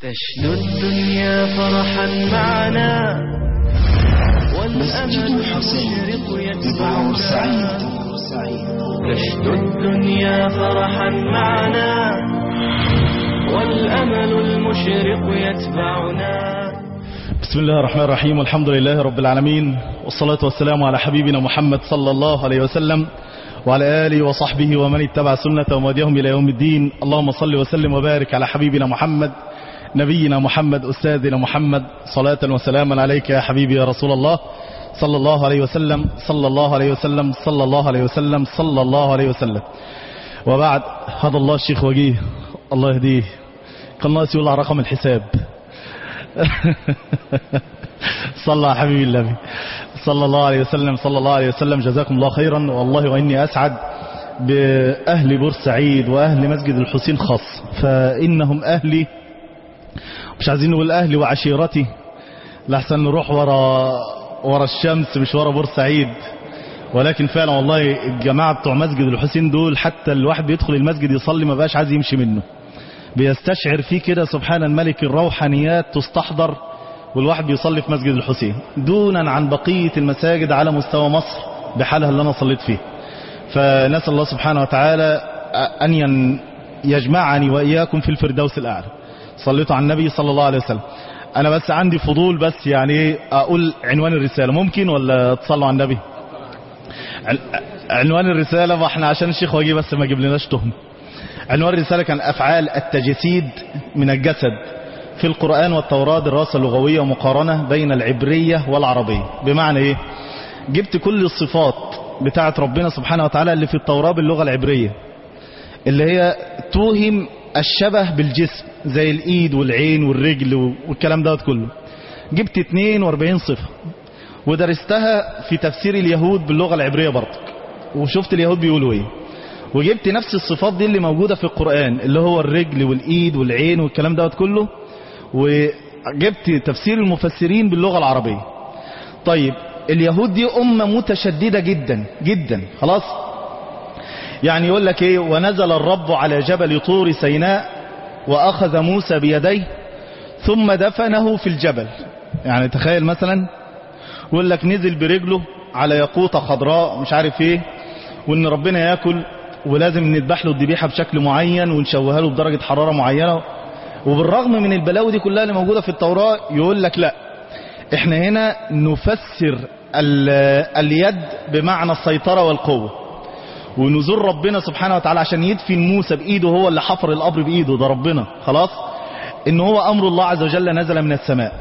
تشنو الدنيا فرحا معنا مسجد والأمل الحسين المشرق ببعور يتبعنا سعيد تشنو الدنيا فرحا معنا والأمل المشرق يتبعنا بسم الله الرحمن الرحيم والحمد لله رب العالمين والصلاة والسلام على حبيبنا محمد صلى الله عليه وسلم وعلى آله وصحبه ومن اتبع سنة ومديهم إلى يوم الدين اللهم صل وسلم وبارك على حبيبنا محمد نبينا محمد أستاذنا محمد صلاة وسلاما عليك يا حبيبي يا رسول الله صلى الله عليه وسلم صلى الله عليه وسلم صلى الله عليه وسلم صلى الله عليه وسلم وبعد هذا الله الشيخ وجيه الله يهديه كان ناقص يقول على رقم الحساب صلى على حبيبي النبي صلى الله عليه وسلم صلى الله عليه وسلم جزاكم الله خيرا والله وإني أسعد بأهل بورسعيد وأهل مسجد الحسين خاص فإنهم أهلي مش عايزين نقول أهلي وعشيرتي لحسن نروح ورا ورا الشمس مش ورا بورسعيد ولكن فعلا والله الجماعة بتوع مسجد الحسين دول حتى الواحد بيدخل المسجد يصلي ما بقاش عايز يمشي منه بيستشعر فيه كده سبحان الملك الروحانيات تستحضر والواحد بيصلي في مسجد الحسين دونا عن بقية المساجد على مستوى مصر بحالها اللي أنا صليت فيه فنسأل الله سبحانه وتعالى أن ين- يجمعني وإياكم في الفردوس الأعلى صليتوا على النبي صلى الله عليه وسلم أنا بس عندي فضول بس يعني إيه أقول عنوان الرسالة ممكن ولا تصلوا على النبي عن- عنوان الرسالة ما احنا عشان الشيخ وجيه بس ما جبلناش تهم عنوان الرسالة كان أفعال التجسيد من الجسد في القرآن والتوراة دراسة لغوية ومقارنة بين العبرية والعربية بمعنى إيه جبت كل الصفات بتاعت ربنا سبحانه وتعالى اللي في التوراة باللغة العبرية اللي هي توهم الشبه بالجسم زي الإيد والعين والرجل والكلام دوت كله جبت 42 صفة ودرستها في تفسير اليهود باللغة العبرية برضك وشفت اليهود بيقولوا ايه وجبت نفس الصفات دي اللي موجودة في القرآن اللي هو الرجل والإيد والعين والكلام دوت كله وجبت تفسير المفسرين باللغة العربية طيب اليهود دي أمة متشددة جدا جدا خلاص يعني يقول لك ايه ونزل الرب على جبل طور سيناء وأخذ موسى بيديه ثم دفنه في الجبل يعني تخيل مثلا يقول لك نزل برجله على يقوطة خضراء مش عارف ايه وان ربنا ياكل ولازم نذبح له الذبيحه بشكل معين ونشوهها له بدرجة حرارة معينة وبالرغم من البلاوي دي كلها اللي موجودة في التوراة يقول لك لا احنا هنا نفسر ال- اليد بمعنى السيطرة والقوة ونزور ربنا سبحانه وتعالى عشان يدفن موسى بإيده هو اللي حفر القبر بإيده ده ربنا خلاص ان هو امر الله عز وجل نزل من السماء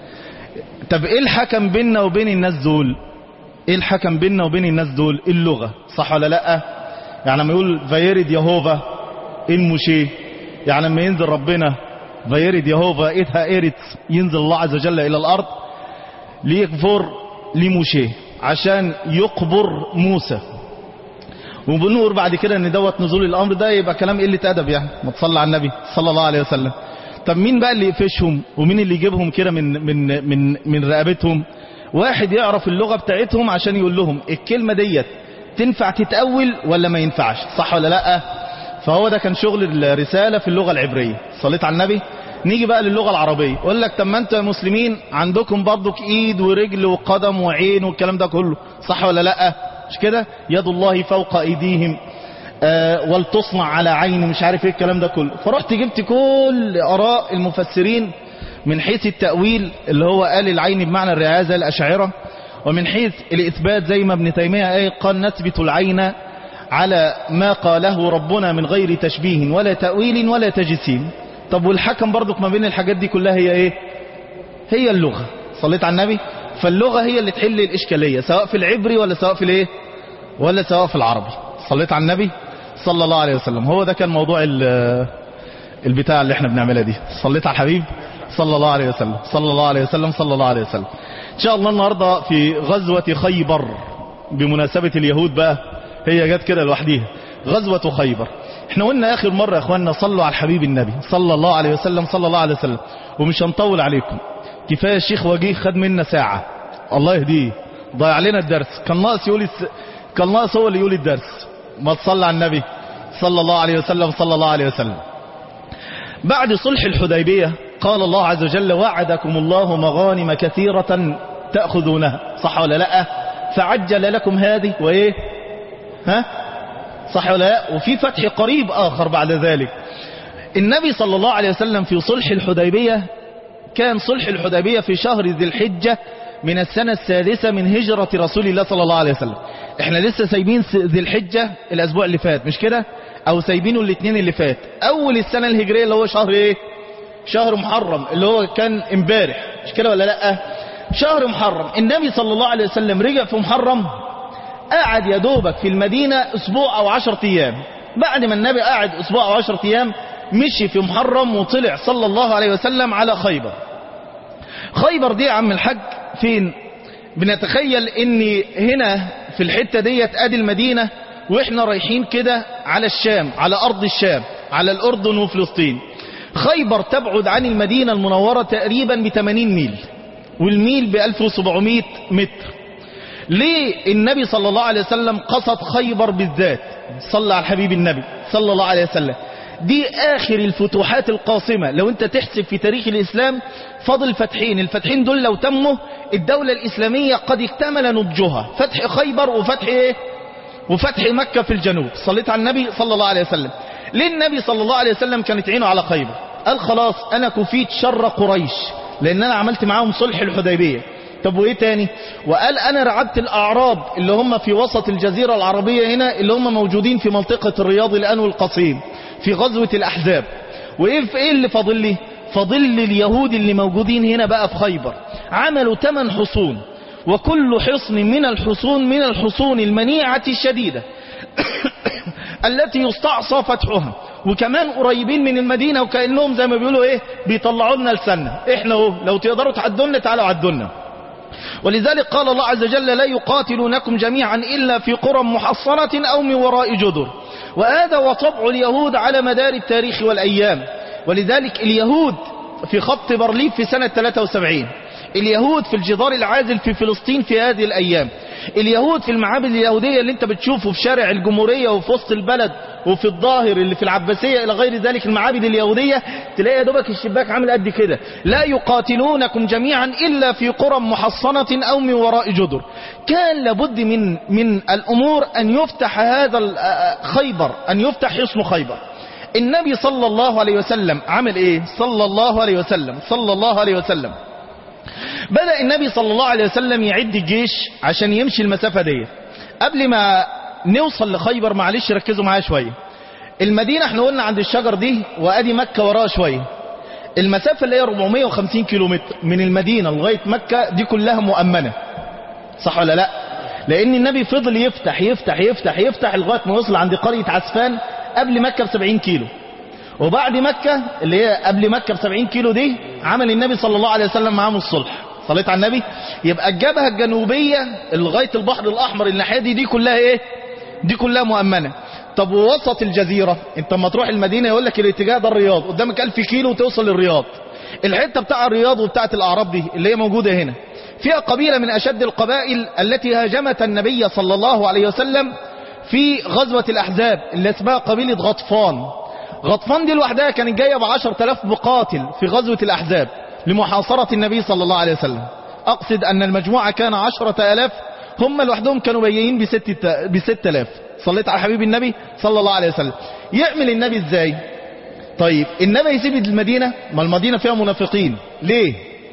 طب ايه الحكم بيننا وبين الناس دول ايه الحكم بيننا وبين الناس دول اللغة صح ولا لا يعني لما يقول فيرد يهوفا المشي يعني لما ينزل ربنا فيرد يهوفا إذها إيرت ينزل الله عز وجل إلى الأرض ليكفر لمشي عشان يقبر موسى وبنقول بعد كده ان دوت نزول الامر ده يبقى كلام قله ادب يعني ما تصلى على النبي صلى الله عليه وسلم طب مين بقى اللي يقفشهم ومين اللي يجيبهم كده من من من من رقبتهم واحد يعرف اللغه بتاعتهم عشان يقول لهم الكلمه ديت تنفع تتاول ولا ما ينفعش صح ولا لا فهو ده كان شغل الرساله في اللغه العبريه صليت على النبي نيجي بقى للغه العربيه يقول لك طب ما انتوا يا مسلمين عندكم برضك ايد ورجل وقدم وعين والكلام ده كله صح ولا لا مش كده يد الله فوق ايديهم آه ولتصنع على عين مش عارف ايه الكلام ده كله فرحت جبت كل اراء المفسرين من حيث التأويل اللي هو قال العين بمعنى الرعاية زي الأشاعرة ومن حيث الإثبات زي ما ابن تيمية قال قال نثبت العين على ما قاله ربنا من غير تشبيه ولا تأويل ولا تجسيم طب والحكم برضك ما بين الحاجات دي كلها هي ايه هي اللغة صليت على النبي فاللغة هي اللي تحل الإشكالية سواء في العبري ولا سواء في الايه ولا سواء في العربي صليت على النبي صلى الله عليه وسلم هو ده كان موضوع ال- البتاع اللي احنا بنعملها دي صليت على الحبيب صلى الله عليه وسلم صلى الله عليه وسلم صلى الله عليه وسلم ان شاء الله النهاردة في غزوة خيبر بمناسبة اليهود بقى هي جت كده لوحديها غزوة خيبر احنا قلنا اخر مرة يا اخواننا صلوا على الحبيب النبي صلى الله عليه وسلم صلى الله عليه وسلم ومش هنطول عليكم كفاية الشيخ وجيه خد منا ساعة الله يهديه ضيع علينا الدرس كان ناقص يقول الس... كان ناقص هو اللي يقول الدرس ما تصلى على النبي صلى الله عليه وسلم صلى الله عليه وسلم بعد صلح الحديبية قال الله عز وجل وعدكم الله مغانم كثيرة تأخذونها صح ولا لا فعجل لكم هذه وإيه ها صح ولا لا وفي فتح قريب آخر بعد ذلك النبي صلى الله عليه وسلم في صلح الحديبية كان صلح الحديبية في شهر ذي الحجة من السنة السادسة من هجرة رسول الله صلى الله عليه وسلم احنا لسه سايبين ذي الحجة الاسبوع اللي فات مش كده او سايبينه الاثنين اللي فات اول السنة الهجرية اللي هو شهر ايه شهر محرم اللي هو كان امبارح مش كده ولا لا شهر محرم النبي صلى الله عليه وسلم رجع في محرم قعد يا دوبك في المدينة اسبوع او عشر ايام بعد ما النبي قعد اسبوع او عشر ايام مشي في محرم وطلع صلى الله عليه وسلم على خيبر خيبر دي يا عم الحج فين بنتخيل ان هنا في الحتة ديت ادي المدينة واحنا رايحين كده على الشام على ارض الشام على الاردن وفلسطين خيبر تبعد عن المدينة المنورة تقريبا ب 80 ميل والميل ب 1700 متر ليه النبي صلى الله عليه وسلم قصد خيبر بالذات صلى على الحبيب النبي صلى الله عليه وسلم دي آخر الفتوحات القاصمة لو انت تحسب في تاريخ الإسلام فضل فتحين الفتحين دول لو تموا الدولة الإسلامية قد اكتمل نضجها فتح خيبر وفتح ايه وفتح مكة في الجنوب صليت على النبي صلى الله عليه وسلم ليه النبي صلى الله عليه وسلم كانت عينه على خيبر قال خلاص أنا كفيت شر قريش لأن أنا عملت معاهم صلح الحديبية طب وايه تاني وقال انا رعبت الاعراب اللي هم في وسط الجزيرة العربية هنا اللي هم موجودين في منطقة الرياض الان والقصيم في غزوة الاحزاب وايه في ايه اللي فاضل لي فاضل لي اليهود اللي موجودين هنا بقى في خيبر عملوا ثمان حصون وكل حصن من الحصون من الحصون المنيعة الشديدة التي يستعصى فتحها وكمان قريبين من المدينة وكأنهم زي ما بيقولوا ايه بيطلعوا لنا لسنة احنا اهو لو تقدروا تعدونا تعالوا عدونا ولذلك قال الله عز وجل لا يقاتلونكم جميعا إلا في قرى محصنة أو من وراء جدر وهذا وطبع اليهود على مدار التاريخ والأيام ولذلك اليهود في خط برليف في سنة 73 اليهود في الجدار العازل في فلسطين في هذه الأيام اليهود في المعابد اليهودية اللي انت بتشوفه في شارع الجمهورية وفي وسط البلد وفي الظاهر اللي في العباسية إلى غير ذلك المعابد اليهودية تلاقي يا دوبك الشباك عامل قد كده لا يقاتلونكم جميعا إلا في قرى محصنة أو من وراء جدر كان لابد من من الأمور أن يفتح هذا خيبر أن يفتح حصن خيبر النبي صلى الله عليه وسلم عمل ايه صلى الله عليه وسلم صلى الله عليه وسلم بدأ النبي صلى الله عليه وسلم يعد الجيش عشان يمشي المسافة دي قبل ما نوصل لخيبر معلش ركزوا معايا شوية المدينة احنا قلنا عند الشجر دي وادي مكة وراها شوية المسافة اللي هي 450 كيلومتر من المدينة لغاية مكة دي كلها مؤمنة صح ولا لا لان النبي فضل يفتح يفتح يفتح يفتح لغاية ما وصل عند قرية عسفان قبل مكة ب 70 كيلو وبعد مكة اللي هي قبل مكة ب 70 كيلو دي عمل النبي صلى الله عليه وسلم معاهم الصلح صليت على النبي يبقى الجبهة الجنوبية لغاية البحر الأحمر الناحية دي دي كلها ايه دي كلها مؤمنة طب ووسط الجزيرة انت لما تروح المدينة يقول لك الاتجاه ده الرياض قدامك 1000 كيلو وتوصل للرياض الحتة بتاع الرياض وبتاعة الأعراب دي اللي هي موجودة هنا فيها قبيلة من أشد القبائل التي هاجمت النبي صلى الله عليه وسلم في غزوة الأحزاب اللي اسمها قبيلة غطفان غطفان دي لوحدها كانت جاية بعشر تلاف مقاتل في غزوة الأحزاب لمحاصرة النبي صلى الله عليه وسلم أقصد أن المجموعة كان عشرة ألاف هم لوحدهم كانوا بيين بستة, بستة ألاف صليت على حبيب النبي صلى الله عليه وسلم يعمل النبي ازاي طيب النبي يسيب المدينة ما المدينة فيها منافقين ليه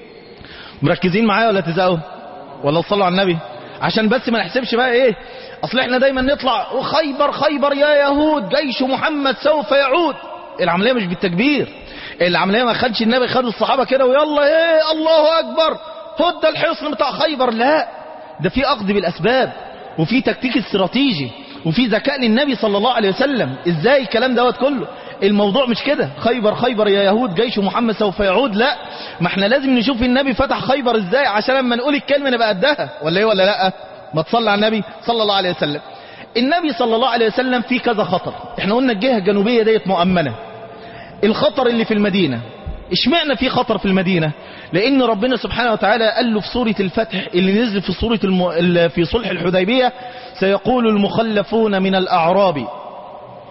مركزين معايا ولا تزقوا ولا تصلوا على النبي عشان بس ما نحسبش بقى ايه اصل احنا دايما نطلع خيبر خيبر يا يهود جيش محمد سوف يعود العملية مش بالتكبير العملية ما خدش النبي خد الصحابة كده ويلا ايه الله اكبر هد الحصن بتاع خيبر لا ده في اخذ بالاسباب وفي تكتيك استراتيجي وفي ذكاء للنبي صلى الله عليه وسلم ازاي الكلام دوت كله الموضوع مش كده خيبر خيبر يا يهود جيش محمد سوف يعود لا ما احنا لازم نشوف النبي فتح خيبر ازاي عشان لما نقول الكلمة نبقى قدها ولا ايه ولا لا ما تصلي على النبي صلى الله عليه وسلم النبي صلى الله عليه وسلم في كذا خطر احنا قلنا الجهة الجنوبية ديت مؤمنة الخطر اللي في المدينة اشمعنى في خطر في المدينة لان ربنا سبحانه وتعالى قال له في سورة الفتح اللي نزل في سورة الم... في صلح الحديبية سيقول المخلفون من الاعراب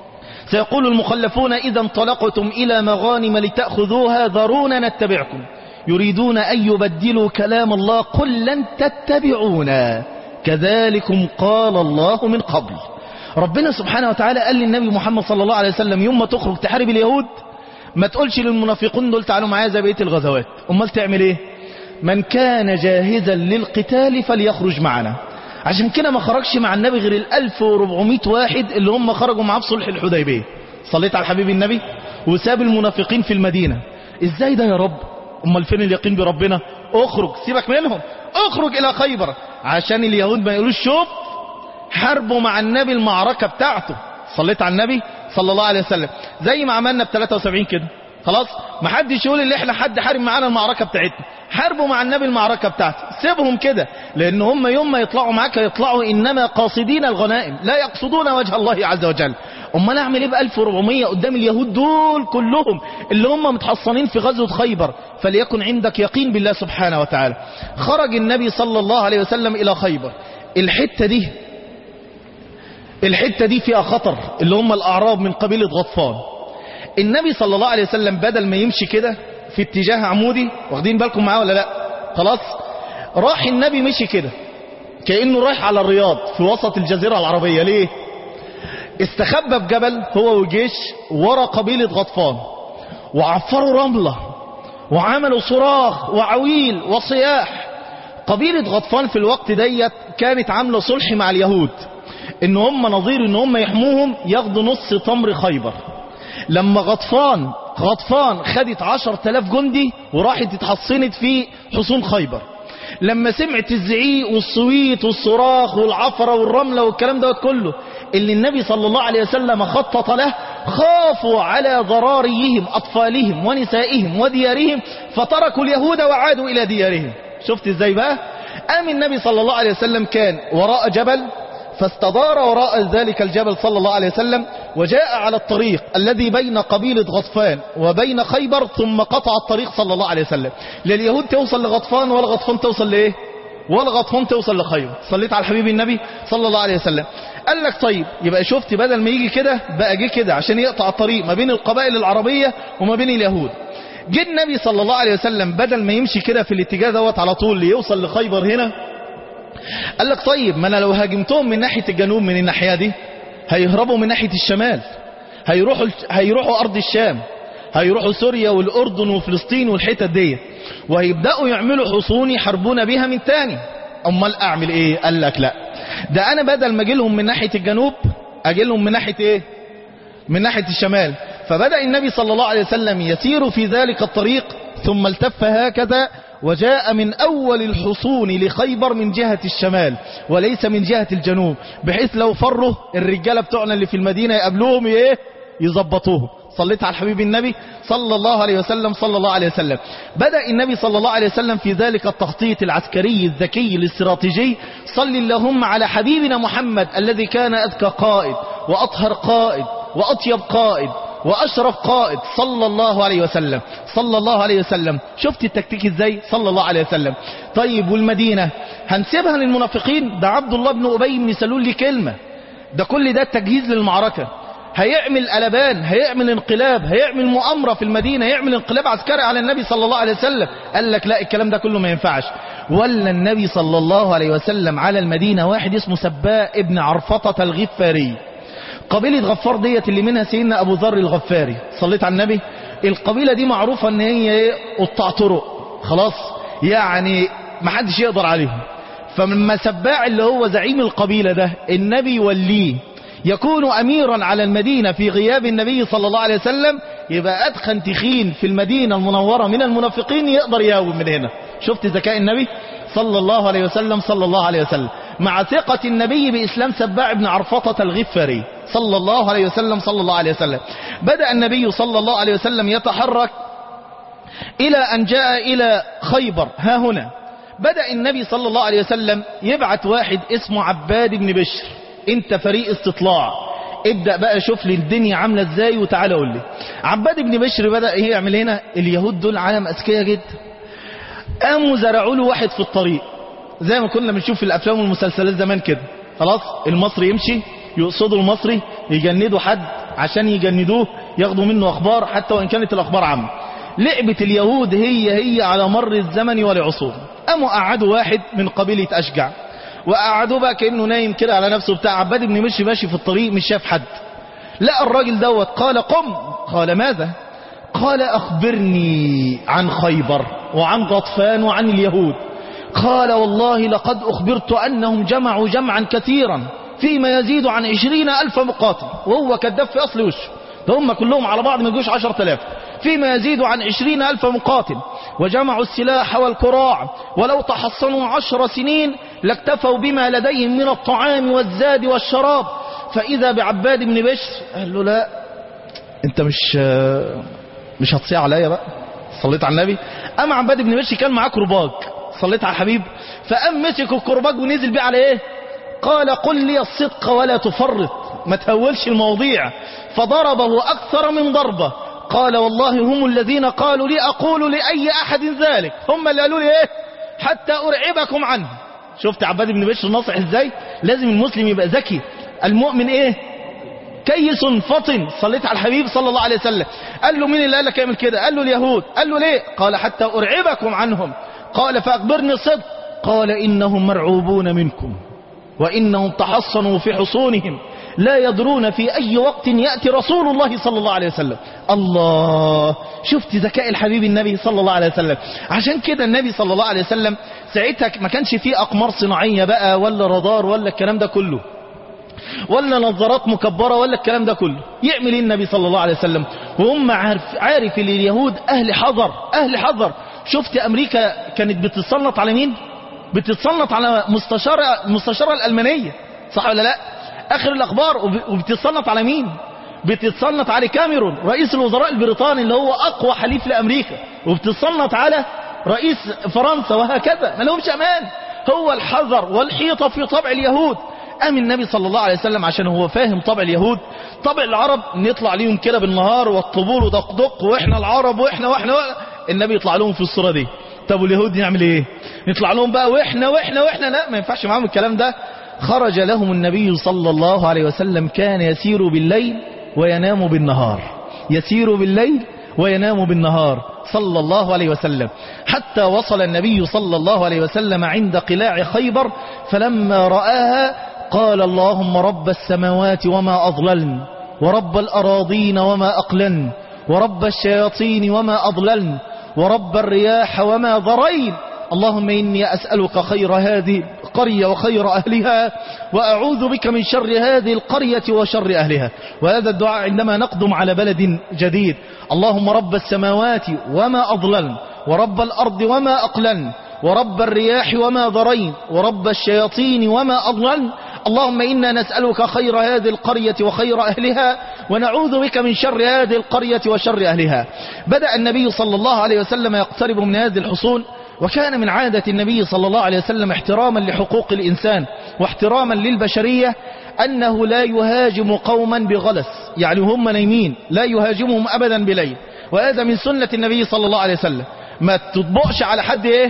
سيقول المخلفون إذا انطلقتم إلى مغانم لتأخذوها ذرونا نتبعكم يريدون أن يبدلوا كلام الله قل لن تتبعونا كذلكم قال الله من قبل ربنا سبحانه وتعالى قال للنبي محمد صلى الله عليه وسلم يوم ما تخرج تحارب اليهود ما تقولش للمنافقون دول تعالوا معايا زي بقيه الغزوات امال تعمل ايه من كان جاهزا للقتال فليخرج معنا عشان كده ما خرجش مع النبي غير ال 1400 واحد اللي هم خرجوا معاه في صلح الحديبيه صليت على حبيب النبي وساب المنافقين في المدينه ازاي ده يا رب امال فين اليقين بربنا اخرج سيبك منهم اخرج الى خيبر عشان اليهود ما يقولوش شوف حاربوا مع النبي المعركة بتاعته صليت على النبي صلى الله عليه وسلم زي ما عملنا ب 73 كده خلاص ما حدش يقول ان احنا حد حارب معانا المعركة بتاعتنا حاربوا مع النبي المعركة بتاعته سيبهم كده لان هم يوم ما يطلعوا معاك يطلعوا انما قاصدين الغنائم لا يقصدون وجه الله عز وجل امال اعمل ايه ب 1400 قدام اليهود دول كلهم اللي هم متحصنين في غزوة خيبر فليكن عندك يقين بالله سبحانه وتعالى خرج النبي صلى الله عليه وسلم الى خيبر الحتة دي الحتة دي فيها خطر اللي هم الأعراب من قبيلة غطفان النبي صلى الله عليه وسلم بدل ما يمشي كده في اتجاه عمودي واخدين بالكم معاه ولا لا خلاص راح النبي مشي كده كأنه رايح على الرياض في وسط الجزيرة العربية ليه استخبى بجبل هو وجيش ورا قبيلة غطفان وعفروا رملة وعملوا صراخ وعويل وصياح قبيلة غطفان في الوقت ديت كانت عاملة صلح مع اليهود ان هم نظير ان هم يحموهم ياخدوا نص تمر خيبر لما غطفان غطفان خدت عشر تلاف جندي وراحت اتحصنت في حصون خيبر لما سمعت الزعيق والصويت والصراخ والعفرة والرملة والكلام ده كله اللي النبي صلى الله عليه وسلم خطط له خافوا على ضراريهم أطفالهم ونسائهم وديارهم فتركوا اليهود وعادوا إلى ديارهم شفت ازاي بقى قام النبي صلى الله عليه وسلم كان وراء جبل فاستدار وراء ذلك الجبل صلى الله عليه وسلم وجاء على الطريق الذي بين قبيلة غطفان وبين خيبر ثم قطع الطريق صلى الله عليه وسلم لليهود توصل لغطفان ولا غطفان توصل لإيه ولا غطفان توصل لخيبر صليت على الحبيب النبي صلى الله عليه وسلم قال لك طيب يبقى شفت بدل ما يجي كده بقى جه كده عشان يقطع الطريق ما بين القبائل العربية وما بين اليهود جه النبي صلى الله عليه وسلم بدل ما يمشي كده في الاتجاه دوت على طول ليوصل لخيبر هنا قال لك طيب ما انا لو هاجمتهم من ناحية الجنوب من الناحية دي هيهربوا من ناحية الشمال هيروحوا هيروحوا ارض الشام هيروحوا سوريا والاردن وفلسطين والحتت دي وهيبداوا يعملوا حصون يحاربونا بيها من تاني امال اعمل ايه قال لك لا ده انا بدل ما اجي لهم من ناحية الجنوب اجي لهم من ناحية ايه من ناحية الشمال فبدأ النبي صلى الله عليه وسلم يسير في ذلك الطريق ثم التف هكذا وجاء من أول الحصون لخيبر من جهة الشمال وليس من جهة الجنوب بحيث لو فروا الرجالة بتوعنا اللي في المدينة يقابلوهم ايه يظبطوهم صليت على الحبيب النبي صلى الله عليه وسلم صلى الله عليه وسلم بدأ النبي صلى الله عليه وسلم في ذلك التخطيط العسكري الذكي الاستراتيجي صل اللهم على حبيبنا محمد الذي كان أذكى قائد وأطهر قائد وأطيب قائد وأشرف قائد صلى الله عليه وسلم صلى الله عليه وسلم شفت التكتيك ازاي صلى الله عليه وسلم طيب والمدينة هنسيبها للمنافقين ده عبد الله بن أبي بن سلول لي كلمة ده كل ده تجهيز للمعركة هيعمل قلبان هيعمل انقلاب هيعمل مؤامرة في المدينة هيعمل انقلاب عسكري على النبي صلى الله عليه وسلم قال لك لا الكلام ده كله ما ينفعش ولا النبي صلى الله عليه وسلم على المدينة واحد اسمه سباء ابن عرفطة الغفاري قبيلة غفار ديت اللي منها سيدنا أبو ذر الغفاري صليت على النبي القبيلة دي معروفة ان هي قطاع طرق خلاص يعني محدش يقدر عليهم فمما سباع اللي هو زعيم القبيلة ده النبي يوليه يكون أميرا على المدينة في غياب النبي صلى الله عليه وسلم يبقى أدخن تخين في المدينة المنورة من المنافقين يقدر يهاوم من هنا شفت ذكاء النبي صلى الله عليه وسلم صلى الله عليه وسلم مع ثقة النبي بإسلام سباع بن عرفطة الغفاري صلى الله عليه وسلم صلى الله عليه وسلم بدأ النبي صلى الله عليه وسلم يتحرك إلى أن جاء إلى خيبر ها هنا بدأ النبي صلى الله عليه وسلم يبعت واحد اسمه عباد بن بشر انت فريق استطلاع ابدأ بقى شوف لي الدنيا عاملة ازاي وتعالى قول لي عباد بن بشر بدأ ايه يعمل هنا اليهود دول عالم اذكياء جدا قاموا زرعوا له واحد في الطريق زي ما كنا بنشوف في الافلام والمسلسلات زمان كده خلاص المصري يمشي يقصدوا المصري يجندوا حد عشان يجندوه ياخدوا منه اخبار حتى وان كانت الاخبار عامه لعبة اليهود هي هي على مر الزمن والعصور قاموا قعدوا واحد من قبيلة اشجع وقعدوه بقى كانه نايم كده على نفسه بتاع عباد بن مشي ماشي في الطريق مش شاف حد لقى الراجل دوت قال قم قال ماذا قال أخبرني عن خيبر وعن غطفان وعن اليهود قال والله لقد أخبرت أنهم جمعوا جمعا كثيرا فيما يزيد عن عشرين ألف مقاتل وهو كذاب في أصل وشه ده هم كلهم على بعض ما يجوش عشر تلاف فيما يزيد عن عشرين ألف مقاتل وجمعوا السلاح والكراع ولو تحصنوا عشر سنين لاكتفوا بما لديهم من الطعام والزاد والشراب فإذا بعباد بن بشر قال له لا انت مش مش هتصيع عليا بقى صليت على النبي اما عباد بن بشر كان معاه كرباج صليت على الحبيب فقام مسك الكرباج ونزل بيه على ايه قال قل لي الصدق ولا تفرط ما تهولش المواضيع فضربه اكثر من ضربه قال والله هم الذين قالوا لي اقول لاي احد ذلك هم اللي قالوا لي ايه حتى ارعبكم عنه شفت عباد بن بشر ناصح ازاي لازم المسلم يبقى ذكي المؤمن ايه كيس فطن صليت على الحبيب صلى الله عليه وسلم قال له مين اللي قال لك يعمل كده قال له اليهود قال له ليه قال حتى أرعبكم عنهم قال فأخبرني الصدق قال إنهم مرعوبون منكم وإنهم تحصنوا في حصونهم لا يدرون في أي وقت يأتي رسول الله صلى الله عليه وسلم الله شفت ذكاء الحبيب النبي صلى الله عليه وسلم عشان كده النبي صلى الله عليه وسلم ساعتها ما كانش فيه أقمار صناعية بقى ولا رادار ولا الكلام ده كله ولا نظارات مكبرة ولا الكلام ده كله يعمل ايه النبي صلى الله عليه وسلم وهم عارف, عارف ان اليهود اهل حذر اهل حذر شفت امريكا كانت بتتصنط على مين بتتصنط على مستشارة المستشارة الالمانية صح ولا لا اخر الاخبار وبتتصنط على مين بتتصنط على كاميرون رئيس الوزراء البريطاني اللي هو اقوى حليف لامريكا وبتتصنط على رئيس فرنسا وهكذا ما لهمش امان هو الحذر والحيطة في طبع اليهود قام النبي صلى الله عليه وسلم عشان هو فاهم طبع اليهود طبع العرب نطلع ليهم كده بالنهار والطبول ودقدق واحنا العرب واحنا واحنا, واحنا النبي يطلع لهم في الصورة دي طب واليهود نعمل ايه نطلع لهم بقى واحنا واحنا واحنا لا ما ينفعش معاهم الكلام ده خرج لهم النبي صلى الله عليه وسلم كان يسير بالليل وينام بالنهار يسير بالليل وينام بالنهار صلى الله عليه وسلم حتى وصل النبي صلى الله عليه وسلم عند قلاع خيبر فلما رآها قال اللهم رب السماوات وما أضللن ورب الأراضين وما أقلن ورب الشياطين وما أضللن ورب الرياح وما ضرين اللهم إني أسألك خير هذه القرية وخير أهلها وأعوذ بك من شر هذه القرية وشر أهلها وهذا الدعاء عندما نقدم على بلد جديد اللهم رب السماوات وما أضللن ورب الأرض وما أقلن ورب الرياح وما ضرين ورب الشياطين وما أضللن اللهم إنا نسألك خير هذه القرية وخير أهلها ونعوذ بك من شر هذه القرية وشر أهلها بدأ النبي صلى الله عليه وسلم يقترب من هذه الحصون وكان من عادة النبي صلى الله عليه وسلم احتراما لحقوق الإنسان واحتراما للبشرية أنه لا يهاجم قوما بغلس يعني هم نايمين لا يهاجمهم أبدا بليل وهذا من سنة النبي صلى الله عليه وسلم ما تطبقش على حد ايه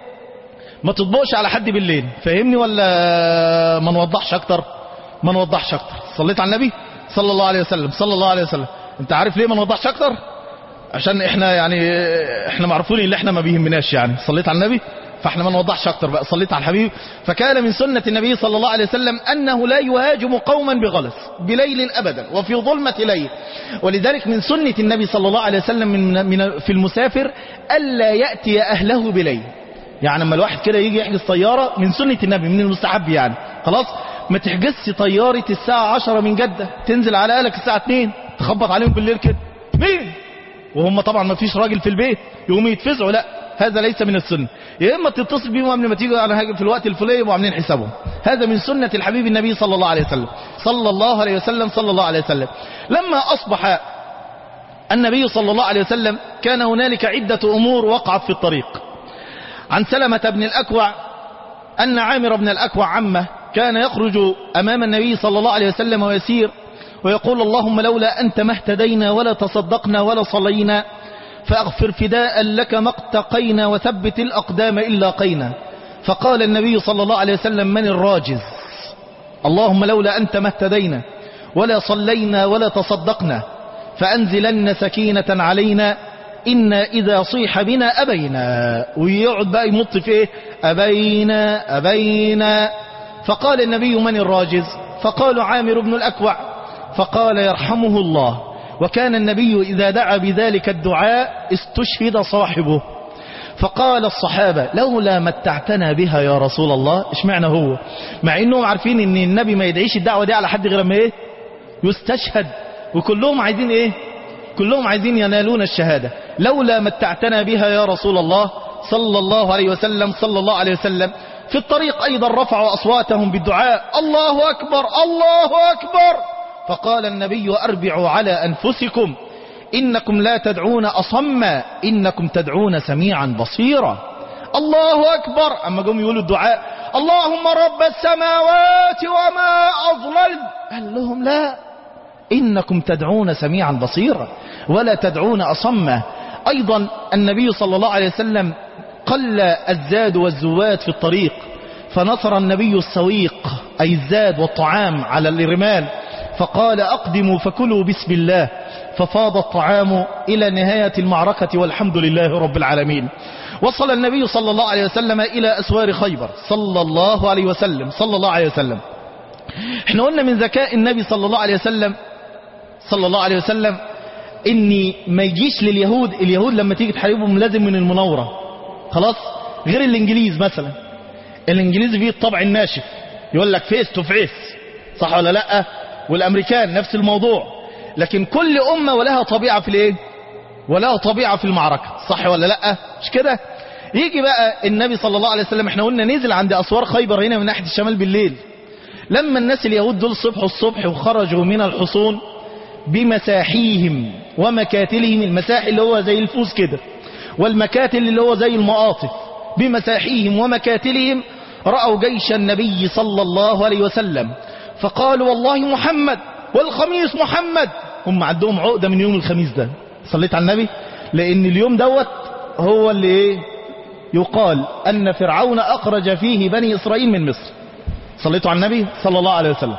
ما تطبقش على حد بالليل فاهمني ولا ما نوضحش اكتر ما نوضحش اكتر صليت على النبي صلى الله عليه وسلم صلى الله عليه وسلم انت عارف ليه ما نوضحش اكتر عشان احنا يعني احنا معروفين اللي احنا ما بيهمناش يعني صليت على النبي فاحنا ما نوضحش اكتر بقى صليت على الحبيب فكان من سنة النبي صلى الله عليه وسلم انه لا يهاجم قوما بغلس بليل ابدا وفي ظلمة ليل ولذلك من سنة النبي صلى الله عليه وسلم من, من في المسافر الا يأتي اهله بليل يعني لما الواحد كده يجي يحجز طيارة من سنة النبي من المستحب يعني خلاص ما تحجزش طيارة الساعة 10 من جدة تنزل على اهلك الساعة 2 تخبط عليهم بالليل كده مين وهم طبعا ما فيش راجل في البيت يقوموا يتفزعوا لا هذا ليس من السنة يا اما تتصل بيهم قبل ما تيجوا على في الوقت الفلاني يبقوا عاملين حسابهم هذا من سنة الحبيب النبي صلى الله عليه وسلم صلى الله عليه وسلم صلى الله عليه وسلم لما أصبح النبي صلى الله عليه وسلم كان هنالك عدة أمور وقعت في الطريق عن سلمة بن الأكوع أن عامر بن الأكوع عمه كان يخرج أمام النبي صلى الله عليه وسلم ويسير ويقول اللهم لولا أنت ما اهتدينا ولا تصدقنا ولا صلينا فأغفر فداء لك ما اقتقينا وثبت الأقدام إلا قينا فقال النبي صلى الله عليه وسلم من الراجز اللهم لولا أنت ما اهتدينا ولا صلينا ولا تصدقنا فأنزلن سكينة علينا إنا إذا صيح بنا أبينا ويقعد بقى يمط في إيه أبينا أبينا فقال النبي من الراجز فقالوا عامر بن الأكوع فقال يرحمه الله وكان النبي إذا دعا بذلك الدعاء استشهد صاحبه فقال الصحابة لولا متعتنا بها يا رسول الله اشمعنى هو مع انهم عارفين ان النبي ما يدعيش الدعوة دي على حد غير ما ايه يستشهد وكلهم عايزين ايه كلهم عايزين ينالون الشهادة لولا متعتنا بها يا رسول الله صلى الله عليه وسلم صلى الله عليه وسلم في الطريق أيضا رفعوا أصواتهم بالدعاء الله أكبر الله أكبر فقال النبي أربعوا على أنفسكم إنكم لا تدعون أصما إنكم تدعون سميعا بصيرا الله أكبر أما قوم يقولوا الدعاء اللهم رب السماوات وما أضلل قال لهم لا إنكم تدعون سميعا بصيرا ولا تدعون أصما أيضا النبي صلى الله عليه وسلم قل الزاد والزواد في الطريق فنصر النبي السويق أي الزاد والطعام على الرمال فقال أقدموا فكلوا بسم الله ففاض الطعام إلى نهاية المعركة والحمد لله رب العالمين وصل النبي صلى الله عليه وسلم إلى أسوار خيبر صلى الله عليه وسلم صلى الله عليه وسلم احنا قلنا من ذكاء النبي صلى الله عليه وسلم صلى الله عليه وسلم ان ما يجيش لليهود اليهود لما تيجي تحاربهم لازم من المناورة خلاص غير الانجليز مثلا الانجليزي فيه الطبع الناشف يقول لك فيس تو فيس صح ولا لا والامريكان نفس الموضوع لكن كل امة ولها طبيعة في الايه ولها طبيعة في المعركة صح ولا لا مش كده يجي بقى النبي صلى الله عليه وسلم احنا قلنا نزل عند اسوار خيبر هنا من ناحية الشمال بالليل لما الناس اليهود دول صبحوا الصبح وخرجوا من الحصون بمساحيهم ومكاتلهم المساحي اللي هو زي الفوس كده والمكاتل اللي هو زي المقاطف بمساحيهم ومكاتلهم رأوا جيش النبي صلى الله عليه وسلم فقالوا والله محمد والخميس محمد هم عندهم عقدة من يوم الخميس ده صليت على النبي لأن اليوم دوت هو اللي ايه يقال أن فرعون أخرج فيه بني إسرائيل من مصر صليتوا على النبي صلى الله عليه وسلم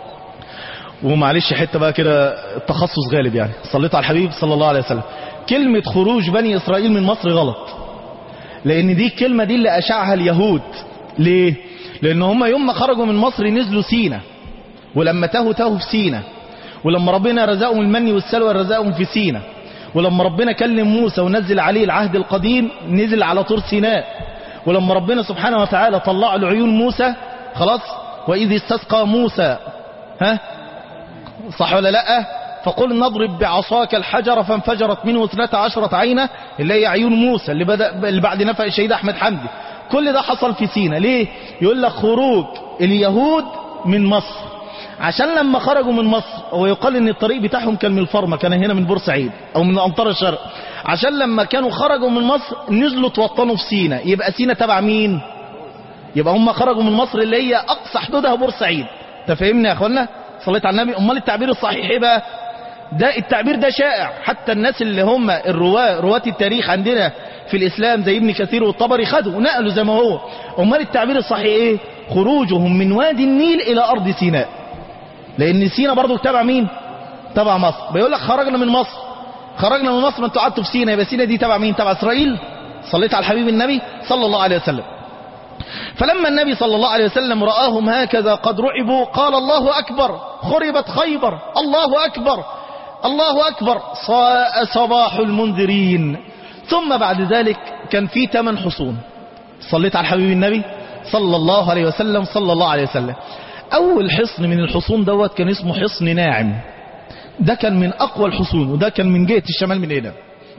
ومعلش حتة بقى كده التخصص غالب يعني صليتوا على الحبيب صلى الله عليه وسلم كلمة خروج بني إسرائيل من مصر غلط لأن دي الكلمة دي اللي أشعها اليهود ليه؟ لأن هم يوم ما خرجوا من مصر نزلوا سينا ولما تهوا تهوا في سينا ولما ربنا رزقهم المن والسلوى رزقهم في سينا ولما ربنا كلم موسى ونزل عليه العهد القديم نزل على طور سيناء ولما ربنا سبحانه وتعالى طلع له عيون موسى خلاص وإذ استسقى موسى ها صح ولا لا فقل نضرب بعصاك الحجر فانفجرت منه اثنتا عشرة عينة اللي هي عيون موسى اللي, بدأ اللي بعد نفق الشهيد أحمد حمدي كل ده حصل في سينا ليه يقول لك خروج اليهود من مصر عشان لما خرجوا من مصر هو يقال ان الطريق بتاعهم كان من الفرمة كان هنا من بورسعيد او من امطار الشرق عشان لما كانوا خرجوا من مصر نزلوا توطنوا في سينا يبقى سينا تبع مين يبقى هم خرجوا من مصر اللي هي اقصى حدودها بورسعيد تفهمني يا اخوانا صليت على النبي امال التعبير الصحيح ايه بقى ده التعبير ده شائع حتى الناس اللي هم الرواة رواة التاريخ عندنا في الإسلام زي ابن كثير والطبري خدوا ونقلوا زي ما هو أمال التعبير الصحيح إيه خروجهم من وادي النيل إلى أرض سيناء لأن سيناء برضو تبع مين تبع مصر بيقول لك خرجنا من مصر خرجنا من مصر ما انتوا قعدتوا في سيناء يبقى سيناء دي تبع مين تبع إسرائيل صليت على الحبيب النبي صلى الله عليه وسلم فلما النبي صلى الله عليه وسلم رآهم هكذا قد رعبوا قال الله أكبر خربت خيبر الله أكبر الله أكبر صاء صباح المنذرين ثم بعد ذلك كان في ثمان حصون صليت على الحبيب النبي صلى الله عليه وسلم صلى الله عليه وسلم أول حصن من الحصون دوت كان اسمه حصن ناعم ده كان من أقوى الحصون وده كان من جهة الشمال من هنا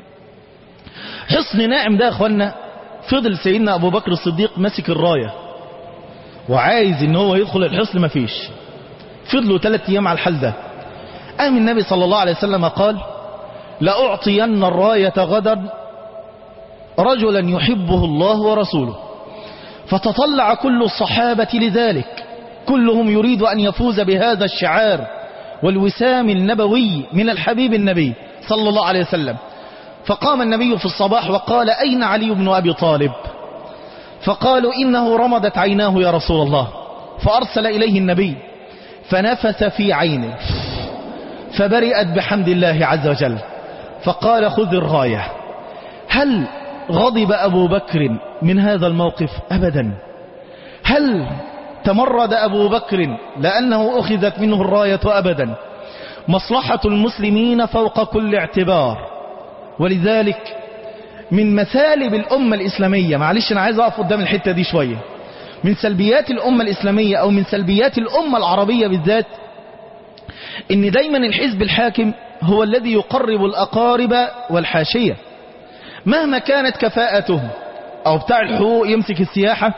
حصن ناعم ده يا أخوانا فضل سيدنا أبو بكر الصديق ماسك الراية وعايز ان هو يدخل الحصن مفيش فضلوا ثلاث أيام على الحال ده قام النبي صلى الله عليه وسلم قال لأعطين الراية غدا رجلا يحبه الله ورسوله فتطلع كل الصحابة لذلك كلهم يريد أن يفوز بهذا الشعار والوسام النبوي من الحبيب النبي صلى الله عليه وسلم فقام النبي في الصباح وقال أين علي بن أبي طالب فقالوا إنه رمضت عيناه يا رسول الله فأرسل إليه النبي فنفث في عينه فبرئت بحمد الله عز وجل فقال خذ الراية هل غضب أبو بكر من هذا الموقف أبدا هل تمرد أبو بكر لأنه أخذت منه الراية أبدا مصلحة المسلمين فوق كل اعتبار ولذلك من مثالب الأمة الإسلامية معلش أنا عايز أقف قدام الحتة دي شوية من سلبيات الأمة الإسلامية أو من سلبيات الأمة العربية بالذات إن دايما الحزب الحاكم هو الذي يقرب الأقارب والحاشية مهما كانت كفاءته أو بتاع الحقوق يمسك السياحة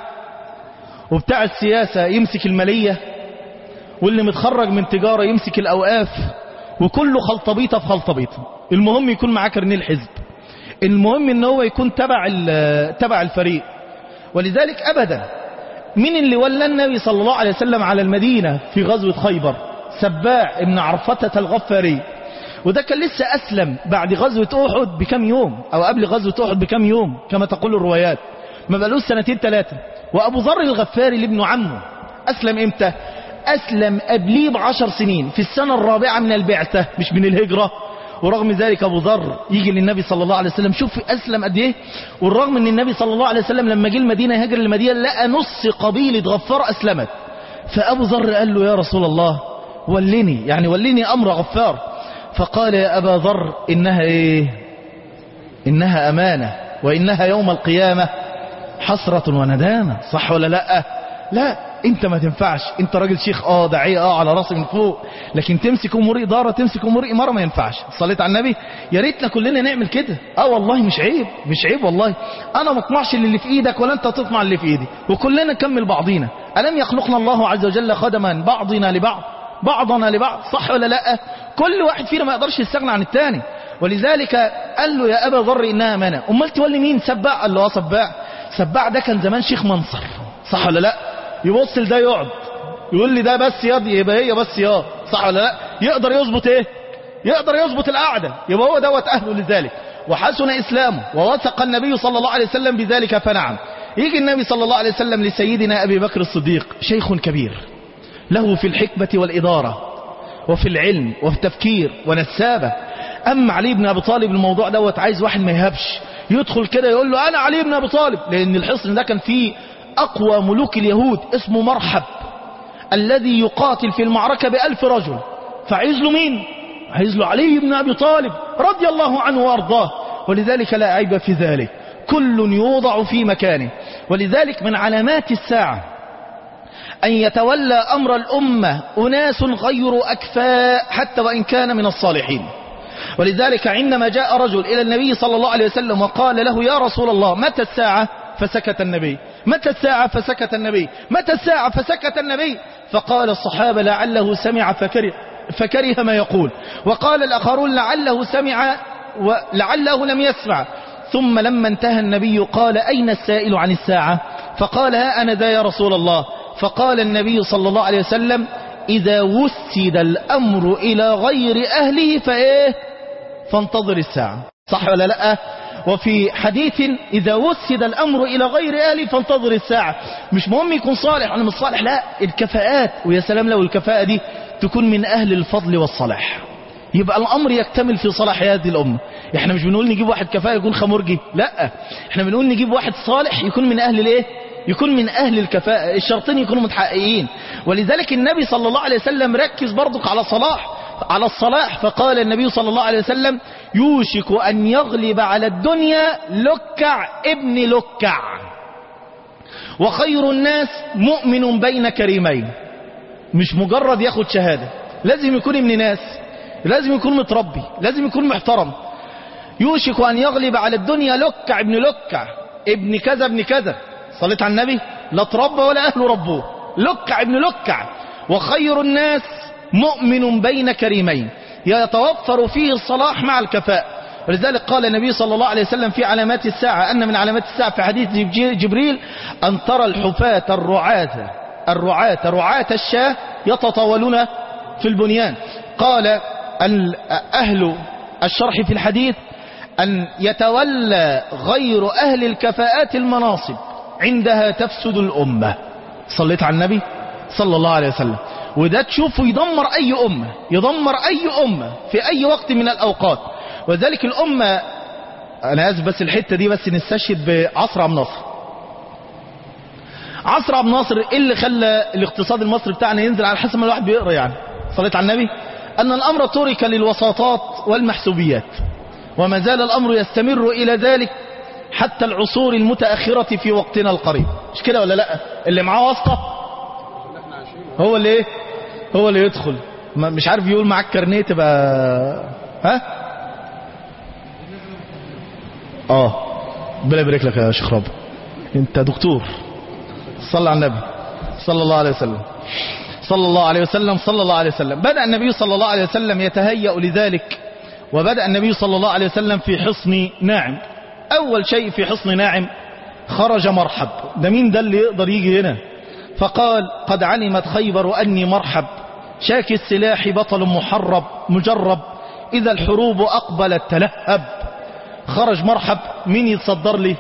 وبتاع السياسة يمسك المالية واللي متخرج من تجارة يمسك الأوقاف وكله خلطبيطة في خلطبيطة المهم يكون معاه كرنيه الحزب المهم ان هو يكون تبع ال- تبع الفريق ولذلك أبدا من اللي ولى النبي صلى الله عليه وسلم على المدينة في غزوة خيبر سباع ابن عرفتة الغفاري وده كان لسه أسلم بعد غزوة أحد بكم يوم أو قبل غزوة أحد بكم يوم كما تقول الروايات ما بقالوش سنتين ثلاثة وأبو ذر الغفاري اللي ابن عمه أسلم إمتى أسلم قبليه بعشر سنين في السنة الرابعة من البعثة مش من الهجرة ورغم ذلك أبو ذر يجي للنبي صلى الله عليه وسلم شوف أسلم قد إيه والرغم أن النبي صلى الله عليه وسلم لما جه المدينة هاجر المدينة لقى نص قبيلة غفار أسلمت فأبو ذر قال له يا رسول الله ولني يعني ولني أمر غفار فقال يا أبا ذر إنها إيه إنها أمانة وإنها يوم القيامة حسرة وندامة صح ولا لا لا انت ما تنفعش انت راجل شيخ اه داعيه اه على راسي من فوق لكن تمسك امور اداره تمسك امور اماره ما ينفعش صليت على النبي يا ريتنا كلنا نعمل كده اه والله مش عيب مش عيب والله انا ما اطمعش اللي في ايدك ولا انت تطمع اللي في ايدي وكلنا نكمل بعضينا الم يخلقنا الله عز وجل خدما بعضنا لبعض بعضنا لبعض صح ولا لا كل واحد فينا ما يقدرش يستغنى عن الثاني ولذلك قال له يا ابا ذر انها امانه امال تولي مين سباع قال له اه سباع سباع ده كان زمان شيخ منصر صح ولا لا يبص لده يقعد يقول لي ده بس ياض يبقى هي بس يا صح ولا لا يقدر يظبط ايه يقدر يظبط القعده يبقى هو دوت اهله لذلك وحسن اسلامه ووثق النبي صلى الله عليه وسلم بذلك فنعم يجي النبي صلى الله عليه وسلم لسيدنا ابي بكر الصديق شيخ كبير له في الحكمه والاداره وفي العلم وفي التفكير ونسابه اما علي بن ابي طالب الموضوع دوت عايز واحد ما يهبش يدخل كده يقول له انا علي بن ابي طالب لان الحصن ده كان فيه أقوى ملوك اليهود اسمه مرحب الذي يقاتل في المعركة بألف رجل فعايز له مين عايز له علي بن أبي طالب رضي الله عنه وأرضاه ولذلك لا عيب في ذلك كل يوضع في مكانه ولذلك من علامات الساعة أن يتولى أمر الأمة أناس غير أكفاء حتى وإن كان من الصالحين ولذلك عندما جاء رجل إلى النبي صلى الله عليه وسلم وقال له يا رسول الله متى الساعة فسكت النبي متى الساعة فسكت النبي متى الساعة فسكت النبي فقال الصحابة لعله سمع فكره, فكره ما يقول وقال الآخرون لعله سمع ولعله لم يسمع ثم لما انتهى النبي قال أين السائل عن الساعة فقال ها أنا ذا يا رسول الله فقال النبي صلى الله عليه وسلم إذا وسد الأمر إلى غير أهله فإيه فانتظر الساعة صح ولا لا وفي حديث إذا وسد الأمر إلى غير أهله فانتظر الساعة مش مهم يكون صالح ولا مش صالح لا الكفاءات ويا سلام لو الكفاءة دي تكون من أهل الفضل والصلاح يبقى الأمر يكتمل في صلاح هذه الأمة احنا مش بنقول نجيب واحد كفاءة يكون خمرجي لا احنا بنقول نجيب واحد صالح يكون من أهل الايه يكون من أهل الكفاءة الشرطين يكونوا متحققين ولذلك النبي صلى الله عليه وسلم ركز برضك على صلاح على الصلاح فقال النبي صلى الله عليه وسلم يوشك أن يغلب على الدنيا لكع ابن لكع وخير الناس مؤمن بين كريمين مش مجرد ياخد شهادة لازم يكون ابن ناس لازم يكون متربي لازم يكون محترم يوشك أن يغلب على الدنيا لكع ابن لكع ابن كذا ابن كذا صليت على النبي لا تربى ولا أهله ربوه لكع ابن لكع وخير الناس مؤمن بين كريمين يتوفر فيه الصلاح مع الكفاء ولذلك قال النبي صلى الله عليه وسلم في علامات الساعة أن من علامات الساعة في حديث جبريل أن ترى الحفاة الرعاة الرعاة رعاة الشاه يتطاولون في البنيان قال أهل الشرح في الحديث أن يتولى غير أهل الكفاءات المناصب عندها تفسد الأمة صليت على النبي صلى الله عليه وسلم وده تشوفه يدمر أي أمة يدمر أي أمة في أي وقت من الأوقات وذلك الأمة أنا آسف بس الحتة دي بس نستشهد بعصر عبد الناصر عصر عبد الناصر إيه اللي خلى الاقتصاد المصري بتاعنا ينزل على حسب ما الواحد بيقرا يعني صليت على النبي أن الأمر ترك للوساطات والمحسوبيات وما زال الأمر يستمر إلى ذلك حتى العصور المتأخرة في وقتنا القريب مش كده ولا لا اللي معاه واسطة هو اللي ايه هو اللي يدخل ما- مش عارف يقول معاك كارنيه تبقى ها اه ربنا يبارك لك يا شيخ رب انت دكتور صلى على النبي صلى الله عليه وسلم صلى الله عليه وسلم صلى الله عليه وسلم بدأ النبي صلى الله عليه وسلم يتهيأ لذلك وبدأ النبي صلى الله عليه وسلم في حصن ناعم أول شيء في حصن ناعم خرج مرحب ده مين ده اللي يقدر يجي هنا فقال قد علمت خيبر أني مرحب شاكي السلاح بطل محرب مجرب إذا الحروب أقبلت تلهب خرج مرحب مين يتصدر لي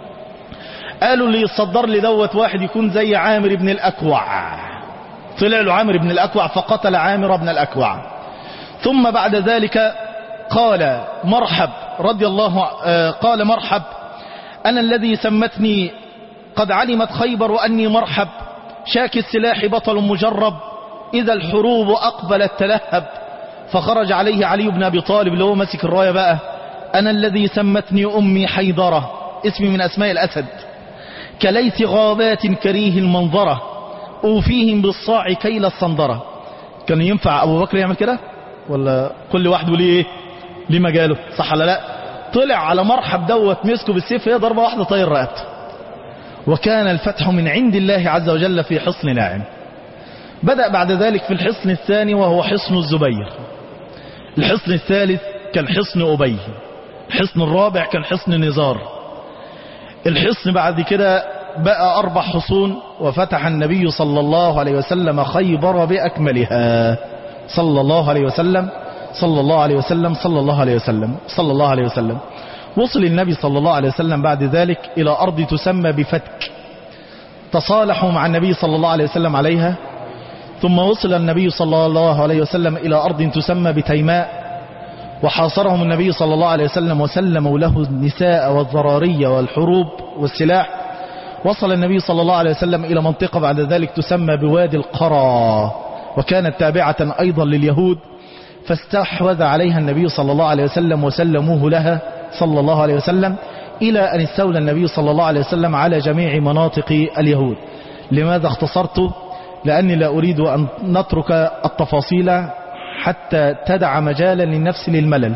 قالوا اللي يتصدر لي دوت واحد يكون زي عامر بن الأكوع طلع له عامر بن الأكوع فقتل عامر بن الأكوع ثم بعد ذلك قال مرحب رضي الله آه، قال مرحب أنا الذي سمتني قد علمت خيبر وأني مرحب شاكي السلاح بطل مجرب إذا الحروب أقبلت تلهب فخرج عليه علي بن أبي طالب اللي هو ماسك الراية بقى أنا الذي سمتني أمي حيدرة اسمي من أسماء الأسد كليث غابات كريه المنظرة أوفيهم بالصاع كيل الصندرة كان ينفع أبو بكر يعمل كده ولا كل واحد وليه إيه ليه مجاله صح ولا لا طلع على مرحب دوت مسكه بالسيف هي ضربة واحدة طير رقبته وكان الفتح من عند الله عز وجل في حصن ناعم بدأ بعد ذلك في الحصن الثاني وهو حصن الزبير الحصن الثالث كان حصن أبي الحصن الرابع كان حصن نزار الحصن بعد كده بقى أربع حصون وفتح النبي صلى الله عليه وسلم خيبر بأكملها صلى الله عليه وسلم صلى الله عليه وسلم صلى الله عليه وسلم صلى الله عليه وسلم وصل النبي صلى الله عليه وسلم بعد ذلك إلى أرض تسمى بفتك تصالحوا مع النبي صلى الله عليه وسلم عليها ثم وصل النبي صلى الله عليه وسلم إلى أرض تسمى بتيماء وحاصرهم النبي صلى الله عليه وسلم وسلموا له النساء والضراري والحروب والسلاح وصل النبي صلى الله عليه وسلم إلى منطقة بعد ذلك تسمى بوادي القرى وكانت تابعة أيضا لليهود فاستحوذ عليها النبي صلى الله عليه وسلم وسلموه لها صلى الله عليه وسلم إلى أن استولى النبي صلى الله عليه وسلم على جميع مناطق اليهود لماذا اختصرت لأني لا أريد أن نترك التفاصيل حتى تدع مجالا للنفس للملل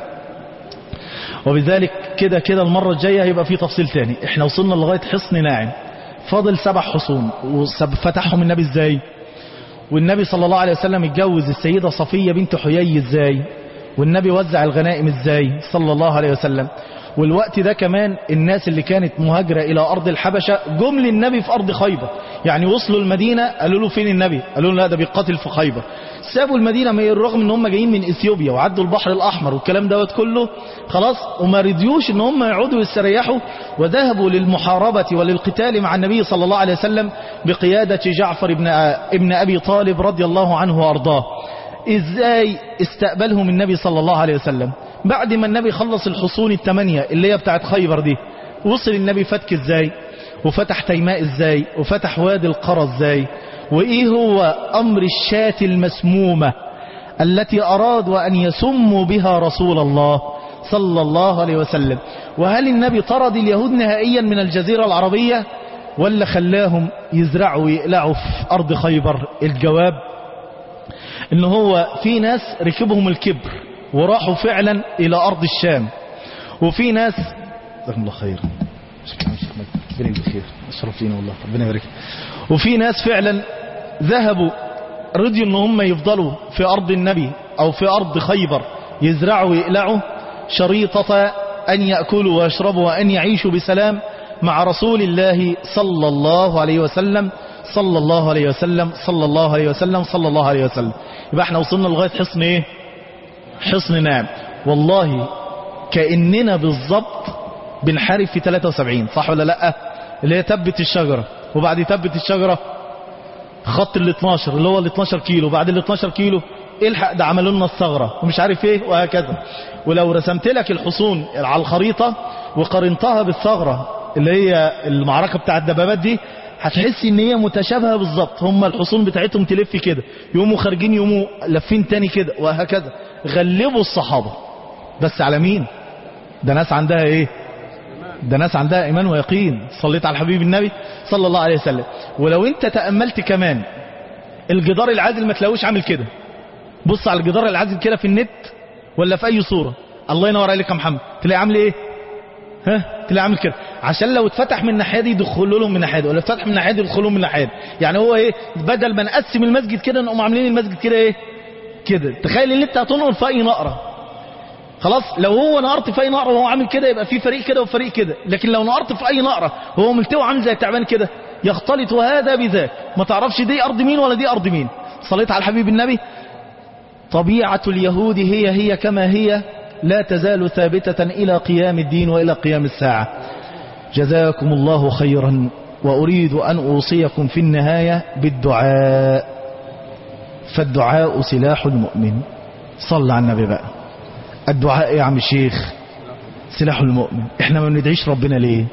وبذلك كده كده المرة الجاية هيبقى في تفصيل تاني احنا وصلنا لغاية حصن ناعم فاضل سبع حصون وفتحهم النبي ازاي والنبي صلى الله عليه وسلم اتجوز السيدة صفية بنت حيي ازاي والنبي وزع الغنائم ازاي صلى الله عليه وسلم والوقت ده كمان الناس اللي كانت مهاجرة إلى أرض الحبشة جم للنبي في أرض خيبر يعني وصلوا المدينة قالوا له فين النبي قالوا له لا ده بيقاتل في خيبر سابوا المدينة من الرغم ان هم جايين من اثيوبيا وعدوا البحر الاحمر والكلام دوت كله خلاص وما رضيوش ان هم يقعدوا يستريحوا وذهبوا للمحاربة وللقتال مع النبي صلى الله عليه وسلم بقيادة جعفر ابن ابن ابي طالب رضي الله عنه وارضاه ازاي استقبلهم النبي صلى الله عليه وسلم بعد ما النبي خلص الحصون الثمانية اللي هي بتاعت خيبر دي وصل النبي فتك ازاي وفتح تيماء ازاي وفتح وادي القرى ازاي وايه هو امر الشاة المسمومة التي ارادوا ان يسموا بها رسول الله صلى الله عليه وسلم وهل النبي طرد اليهود نهائيا من الجزيرة العربية ولا خلاهم يزرعوا ويقلعوا في ارض خيبر الجواب ان هو في ناس ركبهم الكبر وراحوا فعلا الى ارض الشام وفي ناس جزاكم الله خير شكرا شيخ مجد ربنا يجزيك خير شرفتينا والله ربنا يبارك وفي ناس فعلا ذهبوا رضيوا ان هم يفضلوا في ارض النبي او في ارض خيبر يزرعوا ويقلعوا شريطة ان يأكلوا ويشربوا وان يعيشوا بسلام مع رسول الله صلى الله عليه وسلم صلى الله عليه وسلم صلى الله عليه وسلم صلى الله عليه وسلم يبقى احنا وصلنا لغاية حصن ايه حصن نعم والله كأننا بالضبط بنحارب في 73 صح ولا لا اللي هي تبت الشجرة وبعد تبت الشجرة خط ال 12 اللي هو ال 12 كيلو بعد ال 12 كيلو الحق ده عملوا لنا الثغره ومش عارف ايه وهكذا ولو رسمت لك الحصون على الخريطه وقارنتها بالثغره اللي هي المعركه بتاع الدبابات دي هتحس ان هي متشابهه بالظبط هم الحصون بتاعتهم تلف كده يقوموا خارجين يقوموا لافين تاني كده وهكذا غلبوا الصحابه بس على مين ده ناس عندها ايه ده ناس عندها ايمان ويقين صليت على الحبيب النبي صلى الله عليه وسلم ولو انت تأملت كمان الجدار العازل ما تلاقوش عامل كده بص على الجدار العازل كده في النت ولا في اي صورة الله ينور عليك يا محمد تلاقي عامل ايه ها تلاقي عامل كده عشان لو اتفتح من الناحيه دي يدخلوا لهم من الناحيه دي ولا اتفتح من الناحيه دي يدخلوا لهم من الناحيه دي يعني هو ايه بدل ما نقسم المسجد كده نقوم عاملين المسجد كده ايه كده تخيل ان انت هتنقل في اي نقره خلاص لو هو نقرت في اي نقره وهو عامل كده يبقى في فريق كده وفريق كده لكن لو نقرت في اي نقره وهو ملتوي عامل زي التعبان كده يختلط هذا بذاك ما تعرفش دي ارض مين ولا دي ارض مين صليت على الحبيب النبي طبيعة اليهود هي هي كما هي لا تزال ثابتة إلى قيام الدين وإلى قيام الساعة جزاكم الله خيرا وأريد أن أوصيكم في النهاية بالدعاء فالدعاء سلاح المؤمن صلى على النبي بقى الدعاء يا عم الشيخ سلاح المؤمن احنا ما بندعيش ربنا ليه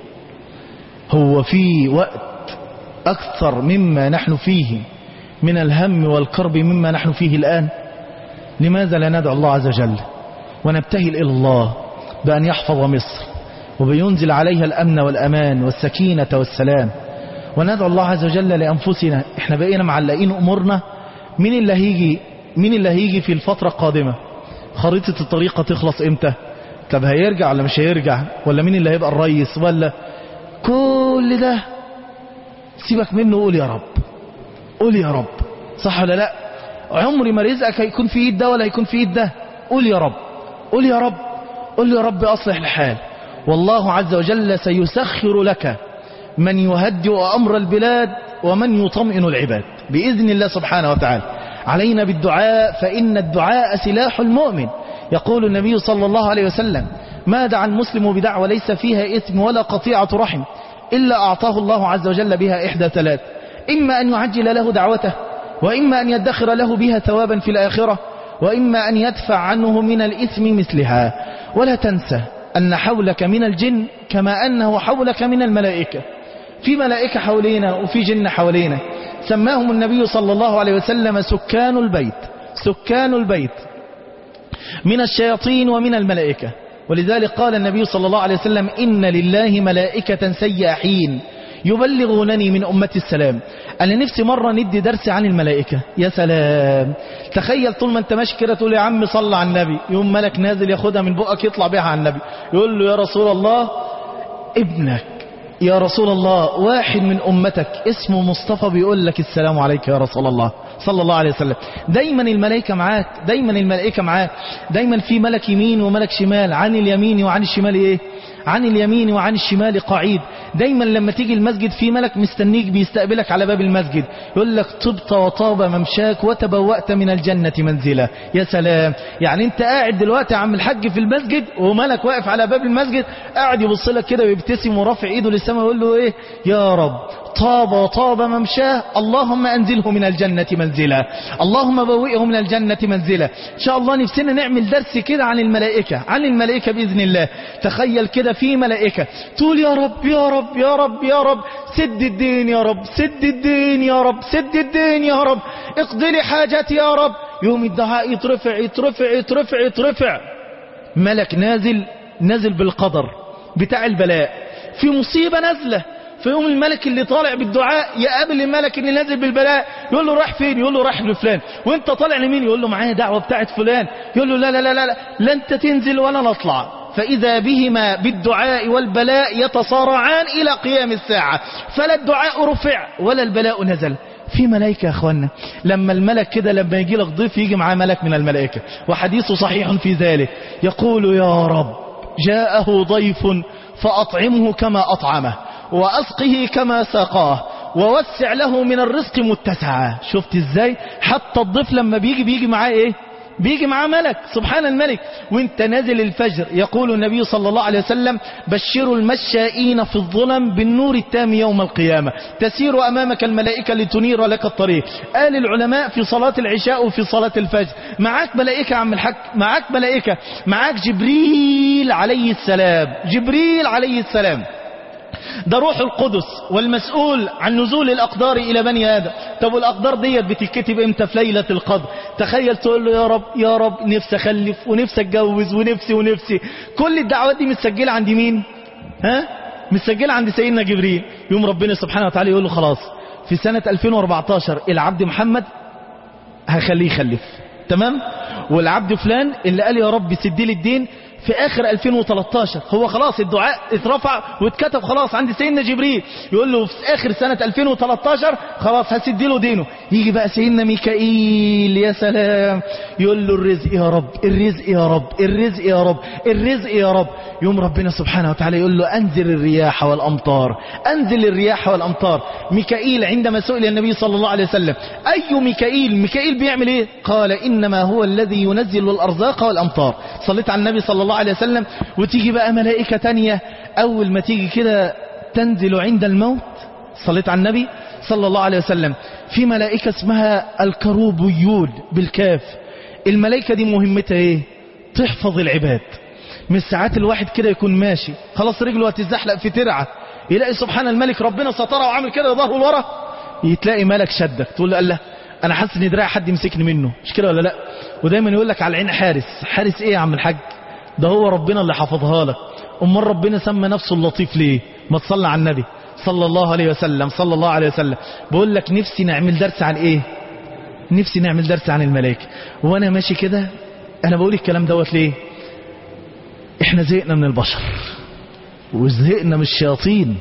هو في وقت أكثر مما نحن فيه من الهم والكرب مما نحن فيه الآن لماذا لا ندعو الله عز وجل ونبتهل إلى الله بأن يحفظ مصر وبينزل عليها الأمن والأمان والسكينة والسلام وندعو الله عز وجل لأنفسنا احنا بقينا معلقين أمورنا مين اللي هيجي مين اللي هيجي في الفترة القادمة خريطة الطريقة تخلص امتى طب هيرجع ولا مش هيرجع ولا مين اللي هيبقى الرئيس ولا كل ده سيبك منه قول يا رب قول يا رب صح ولا لا عمري ما رزقك هيكون في ايد ده ولا هيكون في ايد ده قول يا رب قول يا رب قول يا رب اصلح الحال والله عز وجل سيسخر لك من يهدئ امر البلاد ومن يطمئن العباد باذن الله سبحانه وتعالى علينا بالدعاء فان الدعاء سلاح المؤمن يقول النبي صلى الله عليه وسلم ما دعا المسلم بدعوة ليس فيها إثم ولا قطيعة رحم إلا أعطاه الله عز وجل بها إحدى ثلاث إما أن يعجل له دعوته وإما أن يدخر له بها ثوابا في الآخرة وإما أن يدفع عنه من الإثم مثلها ولا تنسى أن حولك من الجن كما أنه حولك من الملائكة في ملائكة حولينا وفي جن حولينا سماهم النبي صلى الله عليه وسلم سكان البيت سكان البيت من الشياطين ومن الملائكة ولذلك قال النبي صلى الله عليه وسلم إن لله ملائكة سياحين يبلغونني من أمة السلام أنا نفسي مرة ندي درس عن الملائكة يا سلام تخيل طول ما انت ماشي كده تقول يا عم صلى على النبي يوم ملك نازل ياخدها من بقك يطلع بيها على النبي يقول له يا رسول الله ابنك يا رسول الله واحد من أمتك اسمه مصطفى بيقول لك السلام عليك يا رسول الله صلى الله عليه وسلم دايما الملائكة معاك دايما الملائكة معاك دايما في ملك يمين وملك شمال عن اليمين وعن الشمال ايه عن اليمين وعن الشمال قعيد دايما لما تيجي المسجد في ملك مستنيك بيستقبلك على باب المسجد يقول لك طبت وطاب ممشاك وتبوأت من الجنة منزلا يا سلام يعني انت قاعد دلوقتي يا عم الحاج في المسجد وملك واقف على باب المسجد قاعد يبص لك كده ويبتسم ورافع ايده للسماء ويقول له ايه يا رب طاب وطاب ممشاه اللهم أنزله من الجنة منزلا اللهم بوئه من الجنة منزلا إن شاء الله نفسنا نعمل درس كده عن الملائكة عن الملائكة بإذن الله تخيل كده في ملائكة تقول يا رب يا رب يا رب يا رب سد الدين يا رب سد الدين يا رب سد الدين يا رب اقضي لي حاجتي يا رب يوم الدعاء يترفع يترفع يترفع يترفع ملك نازل نازل بالقدر بتاع البلاء في مصيبة نازلة فيقوم الملك اللي طالع بالدعاء يقابل الملك اللي نازل بالبلاء يقول له راح فين يقول له راح لفلان وانت طالع لمين يقول له معايا دعوة بتاعت فلان يقول له لا لا لا لا لا انت تنزل ولا نطلع فإذا بهما بالدعاء والبلاء يتصارعان إلى قيام الساعة فلا الدعاء رفع ولا البلاء نزل في ملائكة يا أخوانا لما الملك كده لما يجي لك ضيف يجي معاه ملك من الملائكة وحديث صحيح في ذلك يقول يا رب جاءه ضيف فأطعمه كما أطعمه وأسقه كما سقاه ووسع له من الرزق متسعا شفت ازاي حتى الضيف لما بيجي بيجي معاه ايه بيجي معاه ملك سبحان الملك وانت نازل الفجر يقول النبي صلى الله عليه وسلم بشروا المشائين في الظلم بالنور التام يوم القيامة تسير أمامك الملائكة لتنير لك الطريق قال العلماء في صلاة العشاء وفي صلاة الفجر معاك ملائكة يا عم الحاج معاك ملائكة معاك جبريل عليه السلام جبريل عليه السلام ده روح القدس والمسؤول عن نزول الأقدار إلى بني آدم طب والأقدار ديت بتتكتب امتى في ليلة القدر تخيل تقول له يا رب يا رب نفسي أخلف ونفسي أتجوز ونفسي ونفسي كل الدعوات دي متسجلة عند مين ها متسجلة عند سيدنا جبريل يوم ربنا سبحانه وتعالى يقول له خلاص في سنة 2014 العبد محمد هخليه يخلف تمام والعبد فلان اللي قال يا رب سد لي الدين في اخر 2013 هو خلاص الدعاء اترفع واتكتب خلاص عند سيدنا جبريل يقول له في اخر سنة 2013 خلاص هسد له دينه يجي بقى سيدنا ميكائيل يا سلام يقول له الرزق يا رب الرزق يا رب الرزق يا رب الرزق يا رب يوم ربنا سبحانه وتعالى يقول له انزل الرياح والامطار انزل الرياح والامطار ميكائيل عندما سئل النبي صلى الله عليه وسلم اي ميكائيل ميكائيل بيعمل ايه قال انما هو الذي ينزل الارزاق والامطار صليت على النبي صلى الله عليه وسلم وتيجي بقى ملائكة تانية اول ما تيجي كده تنزل عند الموت صليت على النبي صلى الله عليه وسلم في ملائكة اسمها الكروبيون بالكاف الملائكة دي مهمتها ايه تحفظ العباد من ساعات الواحد كده يكون ماشي خلاص رجله هتزحلق في ترعة يلاقي سبحان الملك ربنا ستره وعامل كده ظهره لورا يتلاقي ملك شدك تقول له الله انا حاسس ان دراعي حد يمسكني منه مش كده ولا لا ودايما يقول لك على العين حارس حارس ايه يا عم الحاج ده هو ربنا اللي حفظها لك امال ربنا سمى نفسه اللطيف ليه ما تصلى على النبي صلى الله عليه وسلم صلى الله عليه وسلم بقول لك نفسي نعمل درس عن ايه نفسي نعمل درس عن الملائكه وانا ماشي كده انا بقول الكلام دوت ليه احنا زهقنا من البشر وزهقنا من الشياطين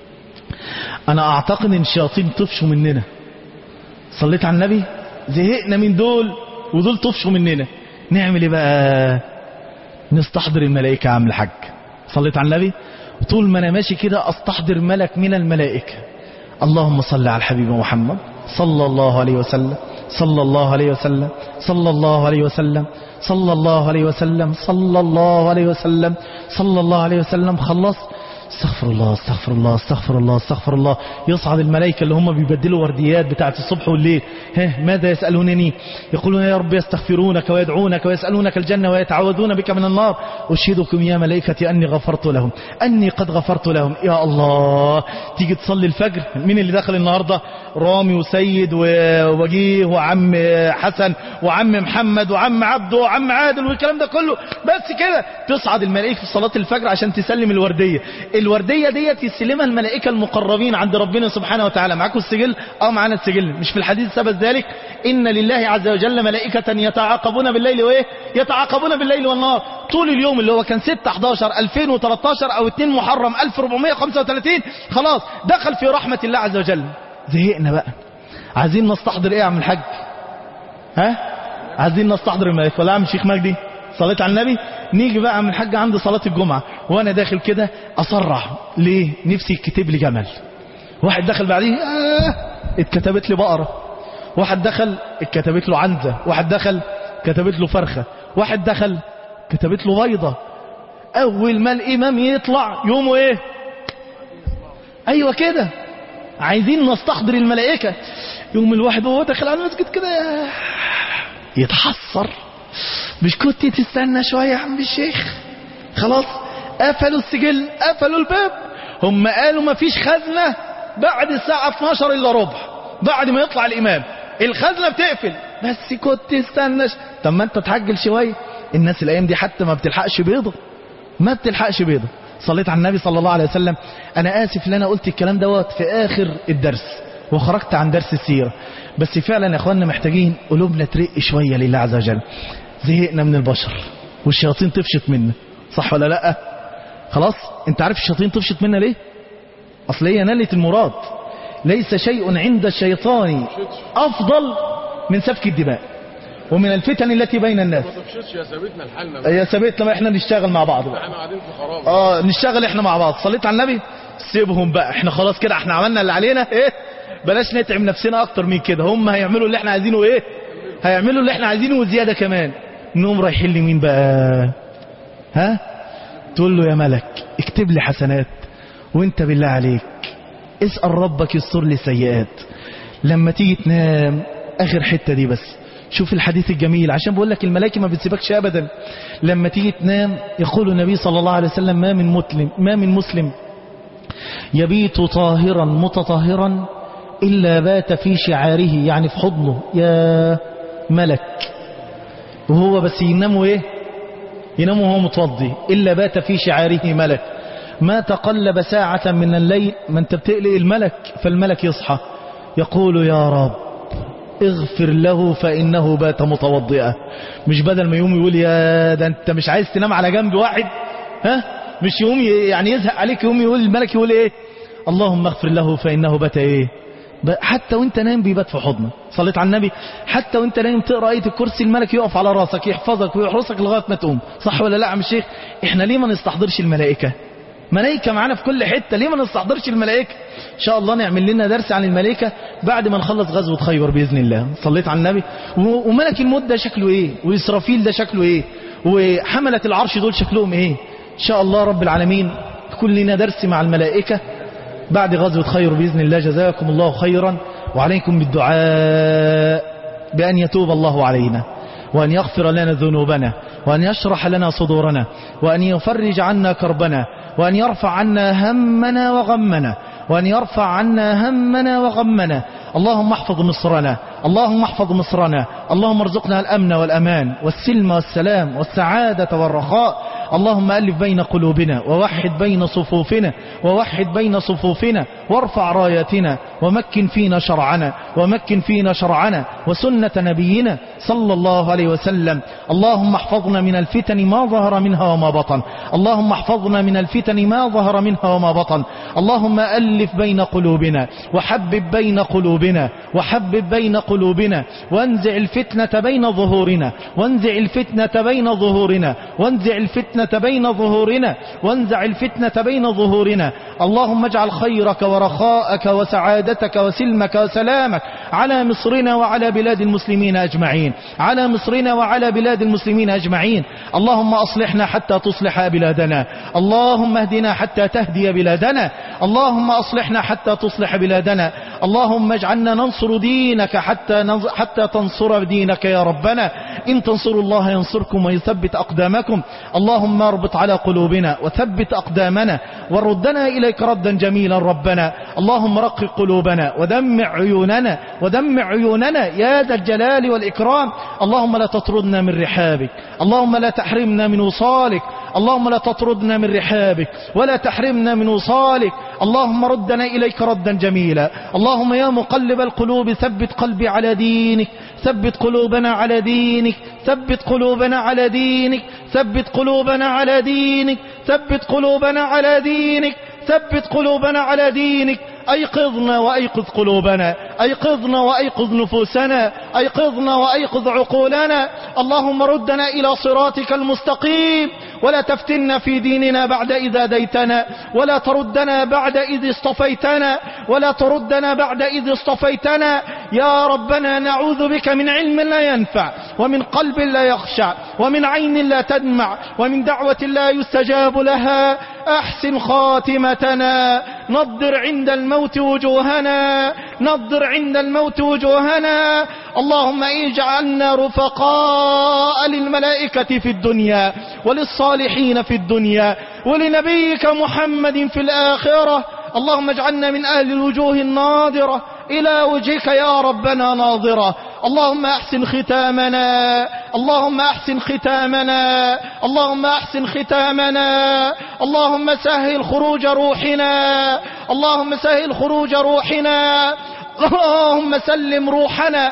انا اعتقد ان الشياطين طفشوا مننا صليت على النبي زهقنا من دول ودول طفشوا مننا نعمل ايه بقى نستحضر الملائكة يا عم الحاج صليت على النبي طول ما انا ماشي كده استحضر ملك من الملائكة اللهم صل على الحبيب محمد صلى الله عليه وسلم صلى الله عليه وسلم صلى الله عليه وسلم صلى الله عليه وسلم صلى الله عليه وسلم صلى الله عليه وسلم خلص استغفر الله استغفر الله استغفر الله استغفر الله يصعد الملائكة اللي هم بيبدلوا ورديات بتاعت الصبح والليل ها ماذا يسألونني يقولون يا رب يستغفرونك ويدعونك ويسألونك الجنة ويتعوذون بك من النار أشهدكم يا ملائكتي أني غفرت لهم أني قد غفرت لهم يا الله تيجي تصلي الفجر مين اللي دخل النهاردة رامي وسيد ووجيه وعم حسن وعم محمد وعم عبده وعم عادل والكلام ده كله بس كده تصعد الملائكة في صلاة الفجر عشان تسلم الوردية الوردية ديت يستلمها الملائكة المقربين عند ربنا سبحانه وتعالى معاكم السجل اه معانا السجل مش في الحديث ثبت ذلك ان لله عز وجل ملائكة يتعاقبون بالليل وايه يتعاقبون بالليل والنهار طول اليوم اللي هو كان 6 11 2013 او 2 محرم 1435 خلاص دخل في رحمة الله عز وجل زهقنا بقى عايزين نستحضر ايه يا عم الحاج ها عايزين نستحضر الملائكة ولا يا عم الشيخ مجدي صليت على النبي نيجي بقى من الحاج عند صلاة الجمعة وانا داخل كده اسرع ليه نفسي يكتب لي جمل واحد دخل بعديه آه اتكتبت لي بقرة واحد دخل اتكتبت له عنزة واحد دخل كتبت له فرخة واحد دخل كتبت له بيضة اول ما الامام يطلع يومه ايه ايوه كده عايزين نستحضر الملائكة يوم الواحد وهو داخل على المسجد كده يتحسر مش كنت تستنى شوية يا عم الشيخ خلاص قفلوا السجل قفلوا الباب هم قالوا ما فيش خزنة بعد الساعة 12 إلا ربع بعد ما يطلع الإمام الخزنة بتقفل بس كنت تستنى ش... طب ما انت تحجل شوية الناس الأيام دي حتى ما بتلحقش بيضة ما بتلحقش بيضة صليت على النبي صلى الله عليه وسلم أنا آسف ان انا قلت الكلام دوت في آخر الدرس وخرجت عن درس السيرة بس فعلا يا اخواننا محتاجين قلوبنا ترق شوية لله عز وجل زهقنا من البشر والشياطين طفشت منا صح ولا لا خلاص انت عارف الشياطين طفشت منا ليه اصل هي نالت المراد ليس شيء عند الشيطان افضل من سفك الدماء ومن الفتن التي بين الناس ما تفشلش يا سابتنا لحالنا بقى. يا سابتنا ما احنا نشتغل مع بعض بقى احنا قاعدين في خراب اه نشتغل احنا مع بعض صليت على النبي سيبهم بقى احنا خلاص كده احنا عملنا اللي علينا ايه بلاش نتعب نفسنا اكتر من كده هم هيعملوا اللي احنا عايزينه ايه هيعملوا اللي احنا عايزينه وزيادة كمان نقوم رايحين لمين بقى ها تقول له يا ملك اكتب لي حسنات وانت بالله عليك اسأل ربك يستر لي سيئات لما تيجي تنام اخر حتة دي بس شوف الحديث الجميل عشان بقول لك الملائكة ما بتسيبكش ابدا لما تيجي تنام يقول النبي صلى الله عليه وسلم ما من مسلم ما من مسلم يبيت طاهرا متطهرا إلا بات في شعاره يعني في حضنه يا ملك وهو بس ينام ايه ينام وهو متوضي إلا بات في شعاره ملك ما تقلب ساعة من الليل ما انت بتقلق الملك فالملك يصحى يقول يا رب اغفر له فإنه بات متوضئا مش بدل ما يوم يقول يا ده انت مش عايز تنام على جنب واحد ها مش يوم ي- يعني يزهق عليك يوم يقول الملك يقول ايه اللهم اغفر له فإنه بات ايه ب- حتى وانت نايم بيبات في حضنك صليت على النبي حتى وانت نايم تقرا ايه الكرسي الملك يقف على راسك يحفظك ويحرسك لغايه ما تقوم صح ولا لا يا عم الشيخ احنا ليه ما نستحضرش الملائكه ملائكة معانا في كل حتة ليه ما نستحضرش الملائكة إن شاء الله نعمل لنا درس عن الملائكة بعد ما نخلص غزوة خيبر بإذن الله صليت على النبي و- وملك الموت ده شكله إيه وإسرافيل ده شكله إيه وحملة العرش دول شكلهم إيه إن شاء الله رب العالمين يكون لنا درس مع الملائكة بعد غزوة خير بإذن الله جزاكم الله خيرا وعليكم بالدعاء بأن يتوب الله علينا وأن يغفر لنا ذنوبنا وأن يشرح لنا صدورنا وأن يفرج عنا كربنا وأن يرفع عنا همنا وغمنا وأن يرفع عنا همنا وغمنا اللهم احفظ مصرنا اللهم احفظ مصرنا اللهم ارزقنا الأمن والأمان والسلم والسلام والسعادة والرخاء اللهم ألف بين قلوبنا ووحد بين صفوفنا ووحد بين صفوفنا وارفع راياتنا ومكن فينا شرعنا ومكن فينا شرعنا وسنة نبينا صلى الله عليه وسلم اللهم احفظنا من الفتن ما ظهر منها وما بطن اللهم احفظنا من الفتن ما ظهر منها وما بطن اللهم ألف بين قلوبنا وحبب بين قلوبنا وحبب بين قلوبنا وانزع الفتنة بين ظهورنا وانزع الفتنة بين ظهورنا وانزع الفتنة بين ظهورنا وانزع الفتنة بين ظهورنا اللهم اجعل خيرك ورخاءك وسعادتك وسلمك وسلامك على مصرنا وعلى بلاد المسلمين أجمعين على مصرنا وعلى بلاد المسلمين أجمعين اللهم أصلحنا حتى تصلح بلادنا اللهم اهدنا حتى تهدي بلادنا اللهم أصلحنا حتى تصلح بلادنا اللهم اجعلنا ننصر دينك حتى ننص- حتى تنصر دينك يا ربنا إن تنصروا الله ينصركم ويثبت أقدامكم اللهم اربط على قلوبنا وثبت أقدامنا وردنا إليك ردا جميلا ربنا اللهم رقق قلوبنا ودمع عيوننا ودمع عيوننا يا ذا الجلال والإكرام اللهم لا تطردنا من رحابك اللهم لا تحرمنا من وصالك اللهم لا تطردنا من رحابك ولا تحرمنا من وصالك اللهم ردنا إليك ردا جميلا اللهم يا مقلب القلوب ثبت قلبي على دينك ثبت قلوبنا على دينك ثبت قلوبنا على دينك ثبت قلوبنا على دينك ثبت قلوبنا على دينك ثبت قلوبنا على دينك أيقظنا وأيقظ قلوبنا أيقظنا وأيقظ نفوسنا أيقظنا وأيقظ عقولنا اللهم ردنا إلى صراطك المستقيم ولا تفتنا في ديننا بعد إذا ديتنا ولا تردنا بعد إذ اصطفيتنا ولا تردنا بعد إذ اصطفيتنا يا ربنا نعوذ بك من علم لا ينفع ومن قلب لا يخشع ومن عين لا تدمع ومن دعوة لا يستجاب لها أحسن خاتمتنا نضر عند الموت وجوهنا نضر عند الموت وجوهنا اللهم اجعلنا رفقاء للملائكة في الدنيا وللصالحين في الدنيا ولنبيك محمد في الآخرة اللهم اجعلنا من أهل الوجوه الناظرة إلى وجهك يا ربنا ناظرة اللهم أحسن ختامنا اللهم أحسن ختامنا اللهم أحسن ختامنا اللهم سهل خروج روحنا اللهم سهل خروج روحنا اللهم سلم روحنا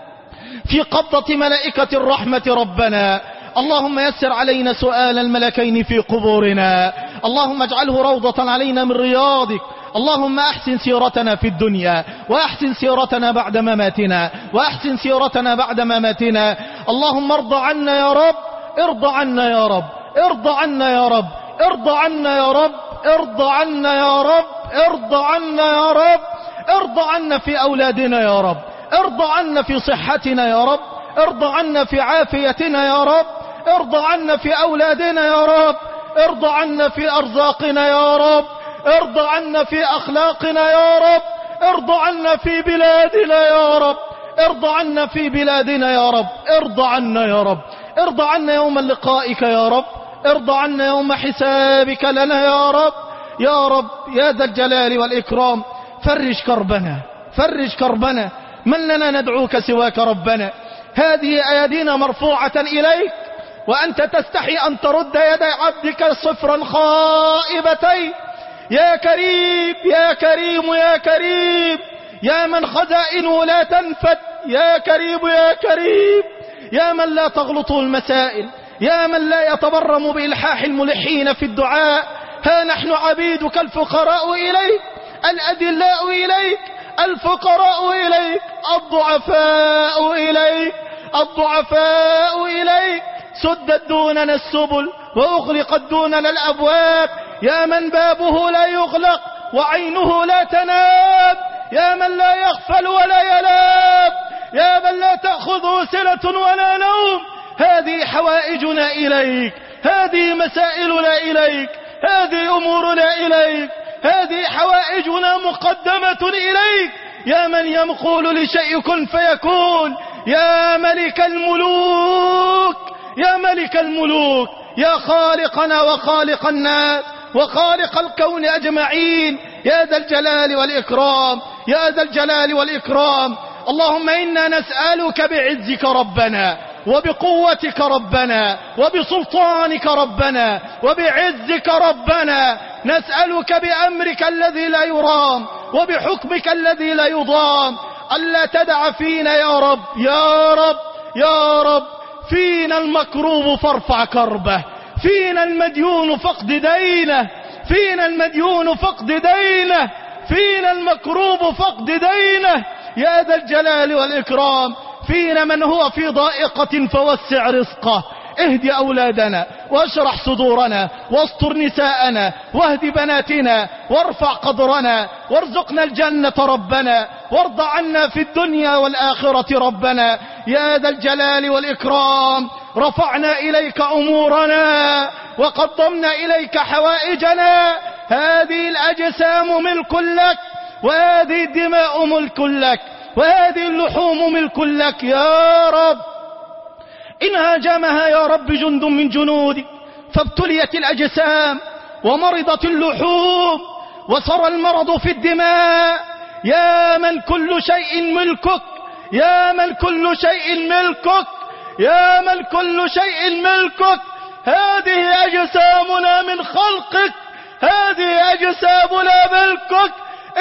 في قبضة ملائكة الرحمة ربنا اللهم يسر علينا سؤال الملكين في قبورنا اللهم اجعله روضة علينا من رياضك اللهم أحسن سيرتنا في الدنيا وأحسن سيرتنا بعد مماتنا وأحسن سيرتنا بعد مماتنا اللهم ارضى عنا يا رب ارضى عنا يا رب ارضى عنا يا رب ارضى عنا يا رب ارضى عنا يا رب ارضى عنا يا رب ارضى عنا في أولادنا يا رب ارضى عنا في صحتنا يا رب ارضى عنا في عافيتنا يا رب ارضى عنا في أولادنا يا رب ارضى عنا في أرزاقنا يا رب ارضى عنا في أخلاقنا يا رب ارضى عنا في بلادنا يا رب ارضى عنا في بلادنا يا رب ارضى عنا يا رب ارضى عنا يوم لقائك يا رب ارضى عنا يوم حسابك لنا يا رب يا رب يا ذا الجلال والإكرام فرج كربنا فرج كربنا من لنا ندعوك سواك ربنا هذه أيدينا مرفوعة إليك وأنت تستحي أن ترد يدي عبدك صفرا خائبتين يا كريم يا كريم يا كريم يا من خزائنه لا تنفد يا كريم يا كريم يا من لا تغلطه المسائل يا من لا يتبرم بإلحاح الملحين في الدعاء ها نحن عبيدك الفقراء إليك الأذلاء إليك الفقراء إليك الضعفاء إليك الضعفاء إليك سدت دوننا السبل وأغلقت دوننا الأبواب يا من بابه لا يغلق وعينه لا تنام يا من لا يغفل ولا ينام يا من لا تأخذه سنة ولا نوم هذه حوائجنا إليك هذه مسائلنا إليك هذه أمورنا إليك هذه حوائجنا مقدمة إليك يا من يقول لشيء كن فيكون يا ملك الملوك يا ملك الملوك يا خالقنا وخالق الناس وخالق الكون أجمعين يا ذا الجلال والإكرام يا ذا الجلال والإكرام اللهم إنا نسألك بعزك ربنا وبقوتك ربنا وبسلطانك ربنا وبعزك ربنا نسألك بأمرك الذي لا يرام وبحكمك الذي لا يضام ألا تدع فينا يا رب يا رب يا رب فينا المكروب فارفع كربه فينا المديون فقد دينه فينا المديون فقد دينه فينا المكروب فقد دينه يا ذا الجلال والإكرام فينا من هو في ضائقة فوسع رزقه اهد أولادنا واشرح صدورنا واستر نساءنا واهد بناتنا وارفع قدرنا وارزقنا الجنة ربنا وارض عنا في الدنيا والآخرة ربنا يا ذا الجلال والإكرام رفعنا إليك أمورنا وقدمنا إليك حوائجنا هذه الأجسام ملك لك وهذه الدماء ملك لك وهذه اللحوم ملك لك يا رب إن هاجمها يا رب جند من جنودك فابتليت الأجسام ومرضت اللحوم وصار المرض في الدماء يا من كل شيء ملكك يا من كل شيء ملكك يا من كل شيء ملكك هذه أجسامنا من خلقك هذه أجسامنا ملكك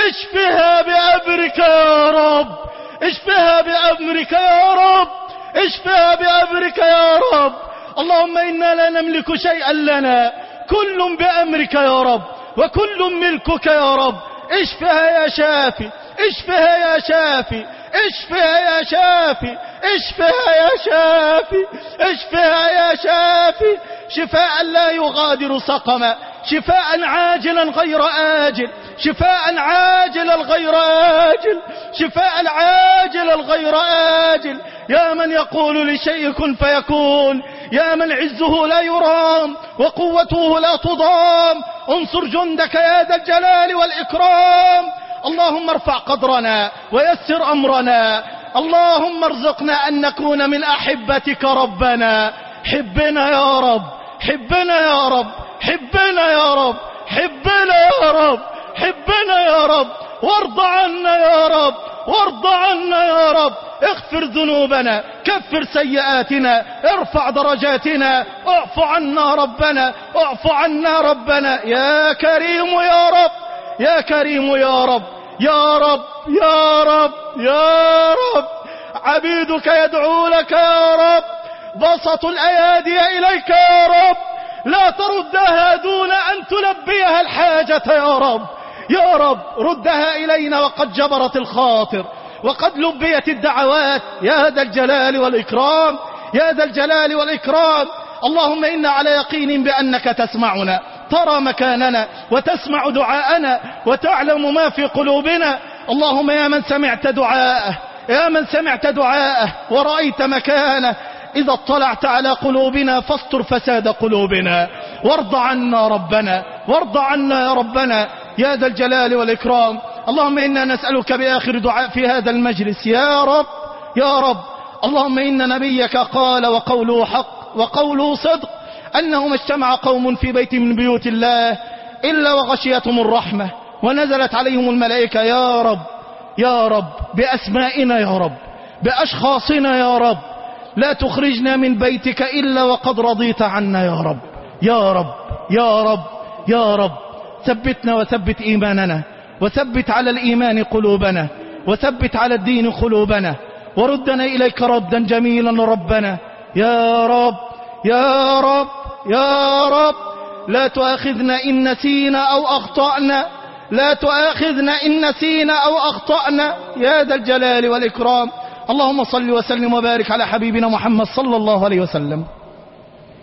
اشفها بأمرك يا رب اشفها بأمرك يا رب اشفها بأمرك يا رب اللهم إنا لا نملك شيئا لنا كل بأمرك يا رب وكل ملكك يا رب اشفها يا شافي اشفها يا شافي اشفها يا شافي اشفها يا شافي اشفها يا شافي شفاء لا يغادر سقما شفاء عاجلا غير آجل شفاء عاجلا غير آجل شفاء عاجلا غير آجل يا من يقول لشيء كن فيكون يا من عزه لا يرام وقوته لا تضام انصر جندك يا ذا الجلال والإكرام اللهم ارفع قدرنا ويسر أمرنا اللهم ارزقنا أن نكون من أحبتك ربنا حبنا يا رب حبنا يا رب حبنا يا رب حبنا يا رب حبنا يا رب وارض عنا يا رب وارض عنا يا رب اغفر ذنوبنا كفر سيئاتنا ارفع درجاتنا اعف عنا ربنا اعف عنا ربنا يا كريم يا رب يا كريم يا رب يا رب يا رب يا رب عبيدك يدعونك يا رب بسطوا الأيادي إليك يا رب لا تردها دون أن تلبيها الحاجة يا رب يا رب ردها إلينا وقد جبرت الخاطر وقد لبيت الدعوات يا ذا الجلال والإكرام يا ذا الجلال والإكرام اللهم إنا على يقين بأنك تسمعنا ترى مكاننا وتسمع دعاءنا وتعلم ما في قلوبنا اللهم يا من سمعت دعاءه يا من سمعت دعاءه ورأيت مكانه إذا اطلعت على قلوبنا فاستر فساد قلوبنا وارض عنا ربنا وارض عنا يا ربنا يا ذا الجلال والإكرام اللهم إنا نسألك بآخر دعاء في هذا المجلس يا رب يا رب اللهم إن نبيك قال وقوله حق وقوله صدق أنه ما اجتمع قوم في بيت من بيوت الله إلا وغشيتهم الرحمة ونزلت عليهم الملائكة يا رب يا رب بأسمائنا يا رب بأشخاصنا يا رب لا تخرجنا من بيتك إلا وقد رضيت عنا يا رب يا رب يا رب يا رب ثبتنا وثبت إيماننا وثبت على الإيمان قلوبنا وثبت على الدين قلوبنا وردنا إليك ردا جميلا ربنا يا رب يا رب يا رب لا تؤاخذنا إن نسينا أو أخطأنا لا تؤاخذنا إن نسينا أو أخطأنا يا ذا الجلال والإكرام اللهم صل وسلم وبارك على حبيبنا محمد صلى الله عليه وسلم